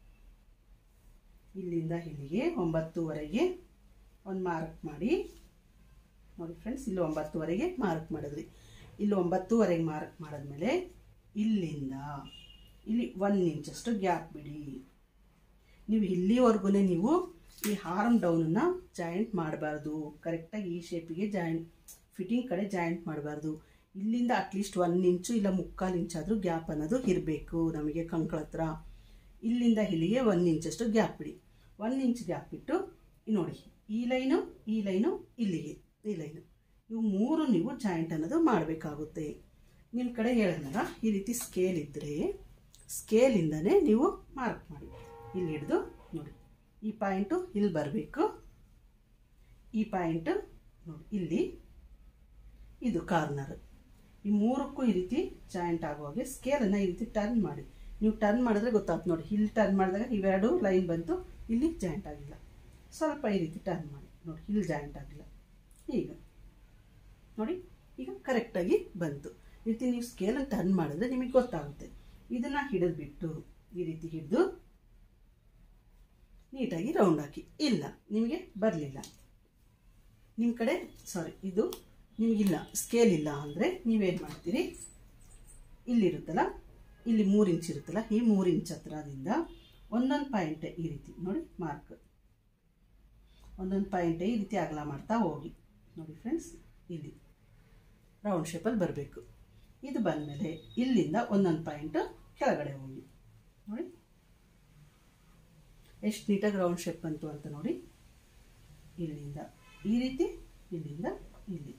ಇಲ್ಲಿಂದ ಇಲ್ಲಿಗೆ ಒಂಬತ್ತೂವರೆಗೆ ಒಂದು ಮಾರ್ಕ್ ಮಾಡಿ ನೋಡಿ ಫ್ರೆಂಡ್ಸ್ ಇಲ್ಲಿ ಒಂಬತ್ತುವರೆಗೆ ಮಾರ್ಕ್ ಮಾಡಿದ್ರಿ ಇಲ್ಲಿ ಒಂಬತ್ತುವರೆಗೆ ಮಾರ್ಕ್ ಮಾಡಿದ್ಮೇಲೆ ಇಲ್ಲಿಂದ ಇಲ್ಲಿ ಒನ್ ಇಂಚಷ್ಟು ಗ್ಯಾಪ್ ಬಿಡಿ ನೀವು ಇಲ್ಲಿವರೆಗೂ ನೀವು ಈ ಹಾರ್ಮ್ ಡೌನನ್ನು ಜಾಯಿಂಟ್ ಮಾಡಬಾರ್ದು ಕರೆಕ್ಟಾಗಿ ಈ ಶೇಪಿಗೆ ಜಾಯಿಂಟ್ ಫಿಟ್ಟಿಂಗ್ ಕಡೆ ಜಾಯಿಂಟ್ ಮಾಡಬಾರ್ದು ಇಲ್ಲಿಂದ ಅಟ್ಲೀಸ್ಟ್ ಒನ್ ಇಂಚು ಇಲ್ಲ ಮುಕ್ಕಾಲು ಇಂಚಾದರೂ ಗ್ಯಾಪ್ ಅನ್ನೋದು ಇರಬೇಕು ನಮಗೆ ಕಂಕಳ ಹತ್ರ ಇಲ್ಲಿಂದ ಇಲ್ಲಿಗೆ ಒನ್ ಇಂಚಷ್ಟು ಗ್ಯಾಪ್ ಬಿಡಿ ಒನ್ ಇಂಚ್ ಗ್ಯಾಪ್ ಬಿಟ್ಟು ಈ ನೋಡಿ ಈ ಲೈನು ಈ ಲೈನು ಇಲ್ಲಿಗೆ ಈ ಲೈನು ಇವು ಮೂರು ನೀವು ಜಾಯಿಂಟ್ ಅನ್ನೋದು ಮಾಡಬೇಕಾಗುತ್ತೆ ನಿಮ್ಮ ಕಡೆ ಹೇಳಿದ್ನಲ್ಲ ಈ ರೀತಿ ಸ್ಕೇಲ್ ಇದ್ದರೆ ಸ್ಕೇಲಿಂದನೇ ನೀವು ಮಾರ್ಕ್ ಮಾಡಿ ಇಲ್ಲಿ ಹಿಡಿದು ನೋಡಿ ಈ ಪಾಯಿಂಟು ಇಲ್ಲಿ ಬರಬೇಕು ಈ ಪಾಯಿಂಟು ನೋಡಿ ಇಲ್ಲಿ ಇದು ಕಾರ್ನರ್ ಈ ಮೂರಕ್ಕೂ ಈ ರೀತಿ ಜಾಯಿಂಟ್ ಆಗೋ ಹಾಗೆ ಸ್ಕೇಲನ್ನು ಈ ರೀತಿ ಟರ್ನ್ ಮಾಡಿ ನೀವು ಟರ್ನ್ ಮಾಡಿದ್ರೆ ಗೊತ್ತಾಗ್ತು ನೋಡಿ ಇಲ್ಲಿ ಟರ್ನ್ ಮಾಡಿದಾಗ ಇವೆರಡು ಲೈನ್ ಬಂತು ಇಲ್ಲಿ ಜಾಯಿಂಟ್ ಆಗಿಲ್ಲ ಸ್ವಲ್ಪ ಈ ರೀತಿ ಟರ್ನ್ ಮಾಡಿ ನೋಡಿ ಇಲ್ಲಿ ಜಾಯಿಂಟ್ ಆಗಿಲ್ಲ ಈಗ ನೋಡಿ ಈಗ ಕರೆಕ್ಟಾಗಿ ಬಂತು ಈ ರೀತಿ ನೀವು ಸ್ಕೇಲನ್ನು ಟರ್ನ್ ಮಾಡಿದ್ರೆ ನಿಮಗೆ ಗೊತ್ತಾಗುತ್ತೆ ಇದನ್ನು ಹಿಡಿದ್ಬಿಟ್ಟು ಈ ರೀತಿ ಹಿಡಿದು ನೀಟಾಗಿ ರೌಂಡ್ ಹಾಕಿ ಇಲ್ಲ ನಿಮಗೆ ಬರಲಿಲ್ಲ ನಿಮ್ಮ ಕಡೆ ಸಾರಿ ಇದು ನಿಮಗಿಲ್ಲ ಸ್ಕೇಲ್ ಇಲ್ಲ ಅಂದರೆ ನೀವೇನು ಮಾಡ್ತೀರಿ ಇಲ್ಲಿರುತ್ತಲ್ಲ ಇಲ್ಲಿ ಮೂರು ಇಂಚ್ ಇರುತ್ತಲ್ಲ ಈ ಮೂರು ಇಂಚ್ ಹತ್ರದಿಂದ ಒಂದೊಂದು ಪಾಯಿಂಟ್ ಈ ರೀತಿ ನೋಡಿ ಮಾರ್ಕ್ ಒಂದೊಂದು ಪಾಯಿಂಟ್ ಈ ರೀತಿ ಅಗಲ ಮಾಡ್ತಾ ಹೋಗಿ ನೋಡಿ ಫ್ರೆಂಡ್ಸ್ ಇಲ್ಲಿ ರೌಂಡ್ ಶೇಪಲ್ಲಿ ಬರಬೇಕು ಇದು ಬಂದಮೇಲೆ ಇಲ್ಲಿಂದ ಒಂದೊಂದು ಪಾಯಿಂಟು ಕೆಳಗಡೆ ಹೋಗಿ ನೋಡಿ ಎಷ್ಟು ನೀಟಾಗಿ ರೌಂಡ್ ಶೇಪ್ ಬಂತು ಅಂತ ನೋಡಿ ಇಲ್ಲಿಂದ ಈ ರೀತಿ ಇಲ್ಲಿಂದ ಇಲ್ಲಿ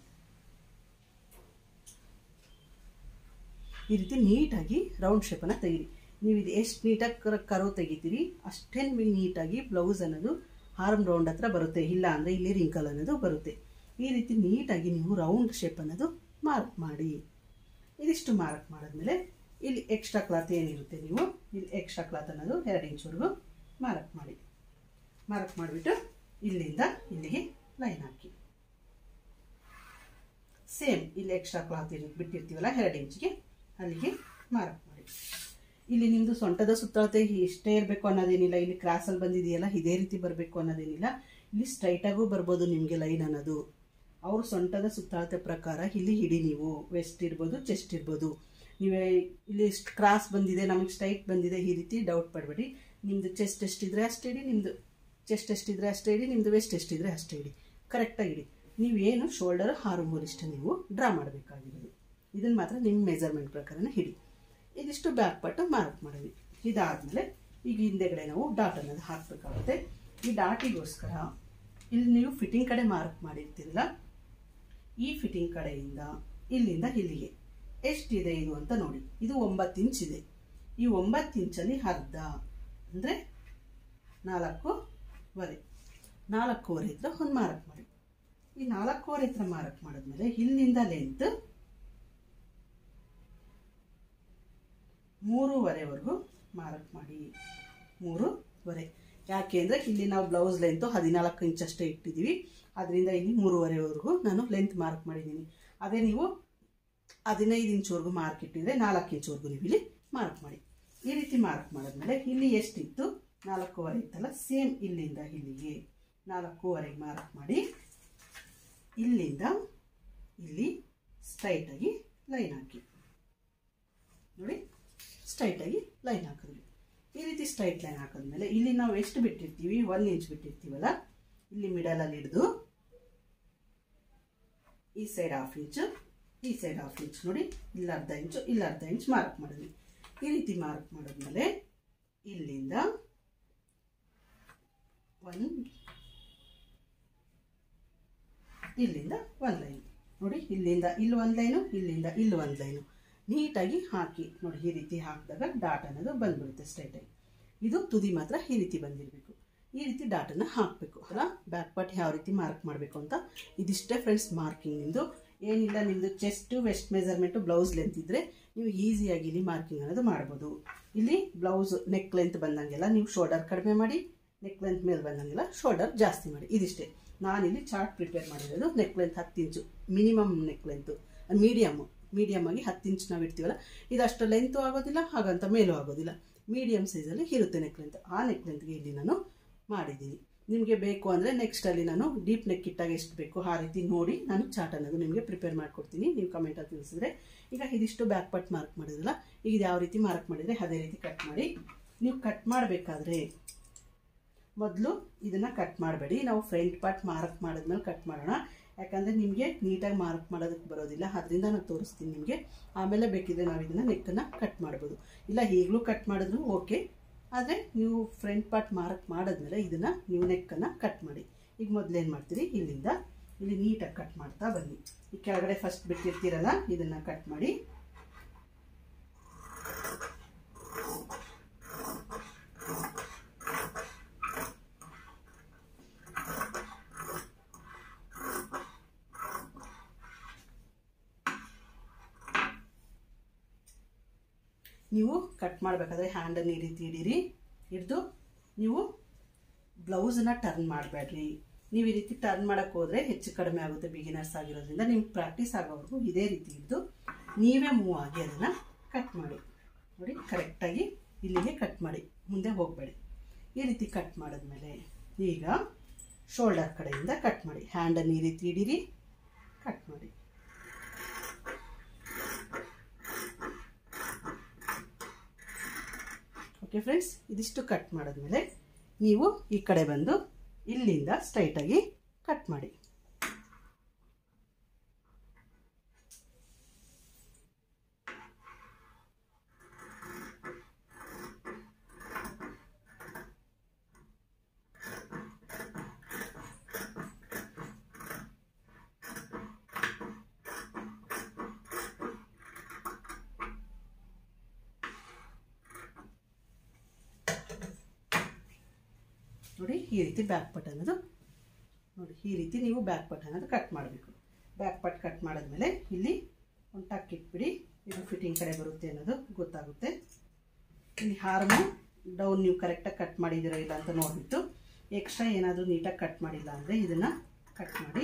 ಈ ರೀತಿ ನೀಟಾಗಿ ರೌಂಡ್ ಶೇಪನ್ನು ತೆಗೀರಿ ನೀವು ಇದು ಎಷ್ಟು ನೀಟಾಗಿ ಕರ ಕರೋ ತೆಗಿತೀರಿ ಅಷ್ಟೇ ನಿಮಗೆ ನೀಟಾಗಿ ಬ್ಲೌಸ್ ಅನ್ನೋದು ಹಾರ್ಮ್ ರೌಂಡ್ ಹತ್ರ ಬರುತ್ತೆ ಇಲ್ಲ ಅಂದರೆ ಇಲ್ಲಿ ರಿಂಕಲ್ ಅನ್ನೋದು ಬರುತ್ತೆ ಈ ರೀತಿ ನೀಟಾಗಿ ನೀವು ರೌಂಡ್ ಶೇಪ್ ಅನ್ನೋದು ಮಾರ್ಕ್ ಮಾಡಿ ಇದಿಷ್ಟು ಮಾರ್ಕ್ ಮಾಡಿದ್ಮೇಲೆ ಇಲ್ಲಿ ಎಕ್ಸ್ಟ್ರಾ ಕ್ಲಾತ್ ಏನಿರುತ್ತೆ ನೀವು ಇಲ್ಲಿ ಎಕ್ಸ್ಟ್ರಾ ಕ್ಲಾತ್ ಅನ್ನೋದು ಎರಡು ಇಂಚ್ವರೆಗೂ ಮಾರ್ಕ್ ಮಾಡಿ ಮಾರ್ಕ್ ಮಾಡಿಬಿಟ್ಟು ಇಲ್ಲಿಂದ ಇಲ್ಲಿಗೆ ಲೈನ್ ಹಾಕಿ ಸೇಮ್ ಇಲ್ಲಿ ಎಕ್ಸ್ಟ್ರಾ ಕ್ಲಾತ್ ಇರುತ್ತೆ ಬಿಟ್ಟಿರ್ತೀವಲ್ಲ ಎರಡು ಇಂಚ್ಗೆ ಅಲ್ಲಿಗೆ ಮಾರ್ಕ್ ಮಾಡಿ ಇಲ್ಲಿ ನಿಮ್ಮದು ಸೊಂಟದ ಸುತ್ತಳತೆ ಇಷ್ಟೇ ಇರಬೇಕು ಅನ್ನೋದೇನಿಲ್ಲ ಇಲ್ಲಿ ಕ್ರಾಸಲ್ಲಿ ಬಂದಿದೆಯಲ್ಲ ಇದೇ ರೀತಿ ಬರಬೇಕು ಅನ್ನೋದೇನಿಲ್ಲ ಇಲ್ಲಿ ಸ್ಟ್ರೈಟಾಗೂ ಬರ್ಬೋದು ನಿಮಗೆ ಲೈನ್ ಅನ್ನೋದು ಅವ್ರ ಸೊಂಟದ ಸುತ್ತಳತೆ ಪ್ರಕಾರ ಇಲ್ಲಿ ಹಿಡಿ ನೀವು ವೆಸ್ಟ್ ಇರ್ಬೋದು ಚೆಸ್ಟ್ ಇರ್ಬೋದು ನೀವೇ ಇಲ್ಲಿ ಇಷ್ಟು ಕ್ರಾಸ್ ಬಂದಿದೆ ನಮಗೆ ಸ್ಟ್ರೈಟ್ ಬಂದಿದೆ ಈ ರೀತಿ ಡೌಟ್ ಪಡಬೇಡಿ ನಿಮ್ಮದು ಚೆಸ್ಟ್ ಎಷ್ಟಿದ್ರೆ ಅಷ್ಟೇ ಇಡಿ ನಿಮ್ಮದು ಚೆಸ್ಟ್ ಎಷ್ಟಿದ್ರೆ ಅಷ್ಟೇ ಇಡಿ ನಿಮ್ಮದು ವೆಸ್ಟ್ ಎಷ್ಟಿದ್ರೆ ಅಷ್ಟೇ ಇಡಿ ಕರೆಕ್ಟಾಗಿ ಇಡಿ ನೀವೇನು ಶೋಲ್ಡರ್ ಹಾರ್ಮೋಲ್ ಇಷ್ಟ ನೀವು ಡ್ರಾ ಮಾಡಬೇಕಾಗಿರೋದು ಇದನ್ನು ಮಾತ್ರ ನಿಮ್ಮ ಮೆಜರ್ಮೆಂಟ್ ಪ್ರಕಾರನೇ ಹಿಡಿ ಇದಿಷ್ಟು ಬ್ಯಾಕ್ ಪಾರ್ಟು ಮಾರ್ಕ್ ಮಾಡಿದ್ವಿ ಇದಾದಮೇಲೆ ಈಗ ಹಿಂದೆಗಡೆ ನಾವು ಡಾಟ್ ಅನ್ನೋದು ಹಾಕಬೇಕಾಗುತ್ತೆ ಈ ಡಾಟಿಗೋಸ್ಕರ ಇಲ್ಲಿ ನೀವು ಫಿಟ್ಟಿಂಗ್ ಕಡೆ ಮಾರ್ಕ್ ಮಾಡಿರ್ತೀರಲ್ಲ ಈ ಫಿಟ್ಟಿಂಗ್ ಕಡೆಯಿಂದ ಇಲ್ಲಿಂದ ಇಲ್ಲಿಗೆ ಎಷ್ಟಿದೆ ಇದು ಅಂತ ನೋಡಿ ಇದು ಒಂಬತ್ತು ಇಂಚ್ ಇದೆ ಈ ಒಂಬತ್ತು ಇಂಚಲ್ಲಿ ಅರ್ಧ ಅಂದರೆ ನಾಲ್ಕೂವರೆ ನಾಲ್ಕೂವರೆ ಹತ್ರ ಒಂದು ಮಾರ್ಕ್ ಮಾಡಿ ಈ ನಾಲ್ಕೂವರೆ ಹತ್ರ ಮಾರ್ಕ್ ಮಾಡಿದ್ಮೇಲೆ ಇಲ್ಲಿಂದ ಲೆಂತ್ ಮೂರುವರೆವರೆಗೂ ಮಾರ್ಕ್ ಮಾಡಿ ಮೂರುವರೆ ಯಾಕೆ ಅಂದರೆ ಇಲ್ಲಿ ನಾವು ಬ್ಲೌಸ್ ಲೆಂತು ಹದಿನಾಲ್ಕು ಇಂಚ್ ಅಷ್ಟೇ ಇಟ್ಟಿದ್ದೀವಿ ಅದರಿಂದ ಇಲ್ಲಿ ಮೂರುವರೆವರೆಗೂ ನಾನು ಲೆಂತ್ ಮಾರ್ಕ್ ಮಾಡಿದ್ದೀನಿ ಅದೇ ನೀವು ಹದಿನೈದು ಇಂಚ್ವರೆಗೂ ಮಾರ್ಕ್ ಇಟ್ಟಿದ್ರೆ ನಾಲ್ಕು ಇಂಚ್ವರೆಗೂ ನೀವು ಇಲ್ಲಿ ಮಾರ್ಕ್ ಮಾಡಿ ಈ ರೀತಿ ಮಾರ್ಕ್ ಮಾಡಿದ್ಮೇಲೆ ಇಲ್ಲಿ ಎಷ್ಟಿತ್ತು ನಾಲ್ಕೂವರೆ ಇತ್ತಲ್ಲ ಸೇಮ್ ಇಲ್ಲಿಂದ ಇಲ್ಲಿಗೆ ನಾಲ್ಕೂವರೆಗೆ ಮಾರ್ಕ್ ಮಾಡಿ ಇಲ್ಲಿಂದ ಇಲ್ಲಿ ಸ್ಟ್ರೈಟಾಗಿ ಲೈನ್ ಹಾಕಿ ನೋಡಿ ಸ್ಟ್ರೈಟಾಗಿ ಲೈನ್ ಹಾಕಿದ್ವಿ ಈ ರೀತಿ ಸ್ಟ್ರೈಟ್ ಲೈನ್ ಹಾಕಿದ್ಮೇಲೆ ಇಲ್ಲಿ ನಾವು ಎಷ್ಟು ಬಿಟ್ಟಿರ್ತೀವಿ ಒನ್ ಇಂಚ್ ಬಿಟ್ಟಿರ್ತೀವಲ್ಲ ಇಲ್ಲಿ ಮಿಡಲಲ್ಲಿ ಹಿಡಿದು ಈ ಸೈಡ್ ಹಾಫ್ ಇಂಚು ಈ ಸೈಡ್ ಹಾಫ್ ಇಂಚ್ ನೋಡಿ ಇಲ್ಲ ಅರ್ಧ ಇಂಚು ಇಲ್ಲ ಅರ್ಧ ಇಂಚ್ ಮಾರ್ಕ್ ಮಾಡಿದ್ವಿ ಈ ರೀತಿ ಮಾರ್ಕ್ ಮಾಡಿದ್ಮೇಲೆ ಇಲ್ಲಿಂದ ಒನ್ ಇಲ್ಲಿಂದ ಒಂದು ಲೈನ್ ನೋಡಿ ಇಲ್ಲಿಂದ ಇಲ್ಲಿ ಒಂದು ಲೈನು ಇಲ್ಲಿಂದ ಇಲ್ಲಿ ಒಂದು ಲೈನು ನೀಟಾಗಿ ಹಾಕಿ ನೋಡಿ ಈ ರೀತಿ ಹಾಕಿದಾಗ ಡಾಟ್ ಅನ್ನೋದು ಬಂದ್ಬಿಡುತ್ತೆ ಸ್ಟ್ರೈಟಾಗಿ ಇದು ತುದಿ ಮಾತ್ರ ಈ ರೀತಿ ಬಂದಿರಬೇಕು ಈ ರೀತಿ ಡಾಟನ್ನು ಹಾಕಬೇಕು ಅಲ್ಲ ಬ್ಯಾಕ್ ಪಾರ್ಟ್ ಯಾವ ರೀತಿ ಮಾರ್ಕ್ ಮಾಡಬೇಕು ಅಂತ ಇದಿಷ್ಟೇ ಫ್ರೆಂಡ್ಸ್ ಮಾರ್ಕಿಂಗ್ ನಿಮ್ಮದು ಏನಿಲ್ಲ ನಿಮ್ಮದು chest waist measurement blouse length ಇದ್ದರೆ ನೀವು ಈಸಿಯಾಗಿ ಇಲ್ಲಿ ಮಾರ್ಕಿಂಗ್ ಅನ್ನೋದು ಮಾಡ್ಬೋದು ಇಲ್ಲಿ ಬ್ಲೌಸ್ ನೆಕ್ ಲೆಂತ್ ಬಂದಂಗೆಲ್ಲ ನೀವು ಶೋಲ್ಡರ್ ಕಡಿಮೆ ಮಾಡಿ ನೆಕ್ ಲೆಂತ್ ಮೇಲೆ ಬಂದಂಗೆಲ್ಲ ಶೋಲ್ಡರ್ ಜಾಸ್ತಿ ಮಾಡಿ ಇದಿಷ್ಟೇ ನಾನಿಲ್ಲಿ ಚಾರ್ಟ್ ಪ್ರಿಪೇರ್ ಮಾಡಿರೋದು ನೆಕ್ ಲೆಂತ್ ಹತ್ತು inch minimum neck length medium medium ಆಗಿ ಹತ್ತು ಇಂಚ್ ನಾವು ಇಡ್ತೀವಲ್ಲ ಇದು ಅಷ್ಟು ಲೆಂತು ಆಗೋದಿಲ್ಲ ಹಾಗಂತ ಮೇಲೂ ಆಗೋದಿಲ್ಲ ಮೀಡಿಯಮ್ ಸೈಜಲ್ಲಿ ಇರುತ್ತೆ ನೆಕ್ ಲೆಂತ್ ಆ ನೆಕ್ ಲೆಂತ್ಗೆ ಇಲ್ಲಿ ನಾನು ಮಾಡಿದ್ದೀನಿ ನಿಮಗೆ ಬೇಕು ಅಂದರೆ ನೆಕ್ಸ್ಟಲ್ಲಿ ನಾನು ಡೀಪ್ ನೆಕ್ ಇಟ್ಟಾಗ ಎಷ್ಟು ಬೇಕು ಆ ರೀತಿ ನೋಡಿ ನಾನು ಚಾರ್ಟ್ ಅನ್ನೋದು ನಿಮಗೆ ಪ್ರಿಪೇರ್ ಮಾಡಿಕೊಡ್ತೀನಿ ನೀವು ಕಮೆಂಟಲ್ಲಿ ತಿಳಿಸಿದ್ರೆ ಈಗ ಇದಿಷ್ಟು ಬ್ಯಾಕ್ ಪಾರ್ಟ್ ಮಾರ್ಕ್ ಮಾಡಿದ್ರಲ್ಲ ಈಗ ಇದು ಯಾವ ರೀತಿ ಮಾರ್ಕ್ ಮಾಡಿದರೆ ಅದೇ ರೀತಿ ಕಟ್ ಮಾಡಿ ನೀವು ಕಟ್ ಮಾಡಬೇಕಾದ್ರೆ ಮೊದಲು ಇದನ್ನು ಕಟ್ ಮಾಡಬೇಡಿ ನಾವು ಫ್ರಂಟ್ ಪಾರ್ಟ್ ಮಾರ್ಕ್ ಮಾಡಿದ್ಮೇಲೆ ಕಟ್ ಮಾಡೋಣ ಯಾಕಂದರೆ ನಿಮಗೆ ನೀಟಾಗಿ ಮಾರ್ಕ್ ಮಾಡೋದಕ್ಕೆ ಬರೋದಿಲ್ಲ ಅದರಿಂದ ನಾನು ತೋರಿಸ್ತೀನಿ ನಿಮಗೆ ಆಮೇಲೆ ಬೇಕಿದ್ರೆ ನಾವು ಇದನ್ನು ನೆಕ್ಕನ್ನು ಕಟ್ ಮಾಡ್ಬೋದು ಇಲ್ಲ ಈಗಲೂ ಕಟ್ ಮಾಡಿದ್ರು ಓಕೆ ಆದರೆ ನೀವು ಫ್ರಂಟ್ ಪಾರ್ಟ್ ಮಾರ್ಕ್ ಮಾಡಿದ್ಮೇಲೆ ಇದನ್ನು ನೀವು ನೆಕ್ಕನ್ನು ಕಟ್ ಮಾಡಿ ಈಗ ಮೊದಲೇನು ಮಾಡ್ತೀರಿ ಇಲ್ಲಿಂದ ಇಲ್ಲಿ ನೀಟಾಗಿ ಕಟ್ ಮಾಡ್ತಾ ಬನ್ನಿ ಈ ಕೆಳಗಡೆ ಫಸ್ಟ್ ಬಿಟ್ಟಿರ್ತೀರಲ್ಲ ಇದನ್ನು ಕಟ್ ಮಾಡಿ ನೀವು ಕಟ್ ಮಾಡಬೇಕಾದ್ರೆ ಹ್ಯಾಂಡನ್ನು ಈ ರೀತಿ ಹಿಡೀರಿ ಹಿಡಿದು ನೀವು ಬ್ಲೌಸನ್ನ ಟರ್ನ್ ಮಾಡಬೇಡ್ರಿ ನೀವು ಈ ರೀತಿ ಟರ್ನ್ ಮಾಡೋಕ್ಕೆ ಹೋದರೆ ಹೆಚ್ಚು ಕಡಿಮೆ ಆಗುತ್ತೆ ಬಿಗಿನರ್ಸ್ ಆಗಿರೋದ್ರಿಂದ ನಿಮ್ಗೆ ಪ್ರಾಕ್ಟೀಸ್ ಆಗೋವರೆಗೂ ಇದೇ ರೀತಿ ಹಿಡಿದು ನೀವೇ ಮೂವ್ ಆಗಿ ಅದನ್ನು ಕಟ್ ಮಾಡಿ ನೋಡಿ ಕರೆಕ್ಟಾಗಿ ಇಲ್ಲಿಗೆ ಕಟ್ ಮಾಡಿ ಮುಂದೆ ಹೋಗಬೇಡಿ ಈ ರೀತಿ ಕಟ್ ಮಾಡಿದ್ಮೇಲೆ ಈಗ ಶೋಲ್ಡರ್ ಕಡೆಯಿಂದ ಕಟ್ ಮಾಡಿ ಹ್ಯಾಂಡನ್ನು ಈ ರೀತಿ ಹಿಡೀರಿ ಕಟ್ ಮಾಡಿ ಓಕೆ ಫ್ರೆಂಡ್ಸ್ ಇದಿಷ್ಟು ಕಟ್ ಮಾಡಿದ್ಮೇಲೆ ನೀವು ಈ ಕಡೆ ಬಂದು ಇಲ್ಲಿಂದ ಸ್ಟ್ರೈಟಾಗಿ ಕಟ್ ಮಾಡಿ ನೋಡಿ ಈ ರೀತಿ ಬ್ಯಾಕ್ ಪಟ್ ಅನ್ನೋದು ನೋಡಿ ಈ ರೀತಿ ನೀವು ಬ್ಯಾಕ್ ಪಟ್ ಅನ್ನೋದು ಕಟ್ ಮಾಡಬೇಕು ಬ್ಯಾಕ್ ಪಟ್ ಕಟ್ ಮಾಡಿದ್ಮೇಲೆ ಇಲ್ಲಿ ಒಂದು ಟಕ್ ಇಟ್ಬಿಡಿ ಇದು ಫಿಟ್ಟಿಂಗ್ ಕಡೆ ಬರುತ್ತೆ ಅನ್ನೋದು ಗೊತ್ತಾಗುತ್ತೆ ಇಲ್ಲಿ ಹಾರ್ಮು ಡೌನ್ ನೀವು ಕರೆಕ್ಟಾಗಿ ಕಟ್ ಮಾಡಿದ್ದೀರಾ ಇಲ್ಲ ಅಂತ ನೋಡಿಬಿಟ್ಟು ಎಕ್ಸ್ಟ್ರಾ ಏನಾದರೂ ನೀಟಾಗಿ ಕಟ್ ಮಾಡಿಲ್ಲ ಅಂದರೆ ಇದನ್ನು ಕಟ್ ಮಾಡಿ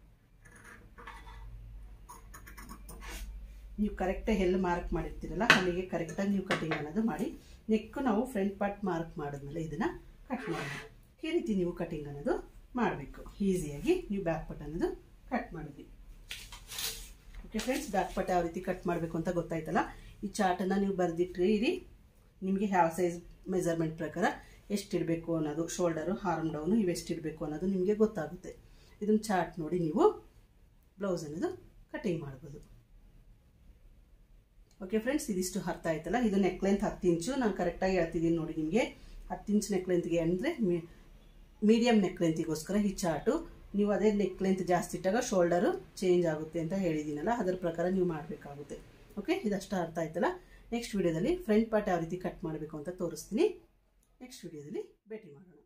ನೀವು ಕರೆಕ್ಟಾಗಿ ಎಲ್ಲಿ ಮಾರ್ಕ್ ಮಾಡಿರ್ತೀರಲ್ಲ ಅಲ್ಲಿಗೆ ಕರೆಕ್ಟಾಗಿ ನೀವು ಕಟಿಂಗ್ ಅನ್ನೋದು ಮಾಡಿ ನೆಕ್ಕು ನಾವು ಫ್ರಂಟ್ ಪಾರ್ಟ್ ಮಾರ್ಕ್ ಮಾಡಿದ್ಮೇಲೆ ಇದನ್ನು ಕಟ್ ಮಾಡಿ ಈ ರೀತಿ ನೀವು ಕಟಿಂಗ್ ಅನ್ನೋದು ಮಾಡಬೇಕು ಈಸಿಯಾಗಿ ನೀವು ಬ್ಯಾಕ್ ಪಟ್ ಅನ್ನೋದು ಕಟ್ ಮಾಡಿದ್ವಿ ಓಕೆ ಫ್ರೆಂಡ್ಸ್ ಬ್ಯಾಕ್ ಪಟ್ ಯಾವ ರೀತಿ ಕಟ್ ಮಾಡಬೇಕು ಅಂತ ಗೊತ್ತಾಯ್ತಲ್ಲ ಈ ಚಾರ್ಟನ್ನು ನೀವು ಬರೆದಿಟ್ಟಿರಿ ನಿಮಗೆ ಯಾವ ಸೈಜ್ ಮೆಜರ್ಮೆಂಟ್ ಪ್ರಕಾರ ಎಷ್ಟು ಇಡಬೇಕು ಅನ್ನೋದು ಶೋಲ್ಡರು ಹಾರ್ಮ್ ಡೌನು ಇವೆಷ್ಟು ಇಡಬೇಕು ಅನ್ನೋದು ನಿಮಗೆ ಗೊತ್ತಾಗುತ್ತೆ ಇದನ್ನು ಚಾರ್ಟ್ ನೋಡಿ ನೀವು ಬ್ಲೌಸ್ ಅನ್ನೋದು ಕಟಿಂಗ್ ಮಾಡ್ಬೋದು ಓಕೆ ಫ್ರೆಂಡ್ಸ್ ಇದಿಷ್ಟು ಅರ್ಥ ಆಯ್ತಲ್ಲ ಇದು ನೆಕ್ ಲೆಂತ್ ಹತ್ತು ಇಂಚು ನಾನು ಕರೆಕ್ಟಾಗಿ ಹೇಳ್ತಿದ್ದೀನಿ ನೋಡಿ ನಿಮಗೆ ಹತ್ತು ಇಂಚ್ ನೆಕ್ ಲೆಂತ್ಗೆ ಅಂದರೆ ಮೀಡಿಯಮ್ ನೆಕ್ ಲೆಂತಿಗೋಸ್ಕರ ಈ ಚಾರ್ಟು ನೀವು ಅದೇ ನೆಕ್ ಲೆಂತ್ ಜಾಸ್ತಿ ಇಟ್ಟಾಗ ಶೋಲ್ಡರು ಚೇಂಜ್ ಆಗುತ್ತೆ ಅಂತ ಹೇಳಿದ್ದೀನಲ್ಲ ಅದರ ಪ್ರಕಾರ ನೀವು ಮಾಡಬೇಕಾಗುತ್ತೆ ಓಕೆ ಇದಷ್ಟು ಅರ್ಥ ಆಯ್ತಲ್ಲ ನೆಕ್ಸ್ಟ್ ವಿಡಿಯೋದಲ್ಲಿ ಫ್ರಂಟ್ ಪಾರ್ಟ್ ಯಾವ ರೀತಿ ಕಟ್ ಮಾಡಬೇಕು ಅಂತ ತೋರಿಸ್ತೀನಿ ನೆಕ್ಸ್ಟ್ ವಿಡಿಯೋದಲ್ಲಿ ಭೇಟಿ ಮಾಡೋಣ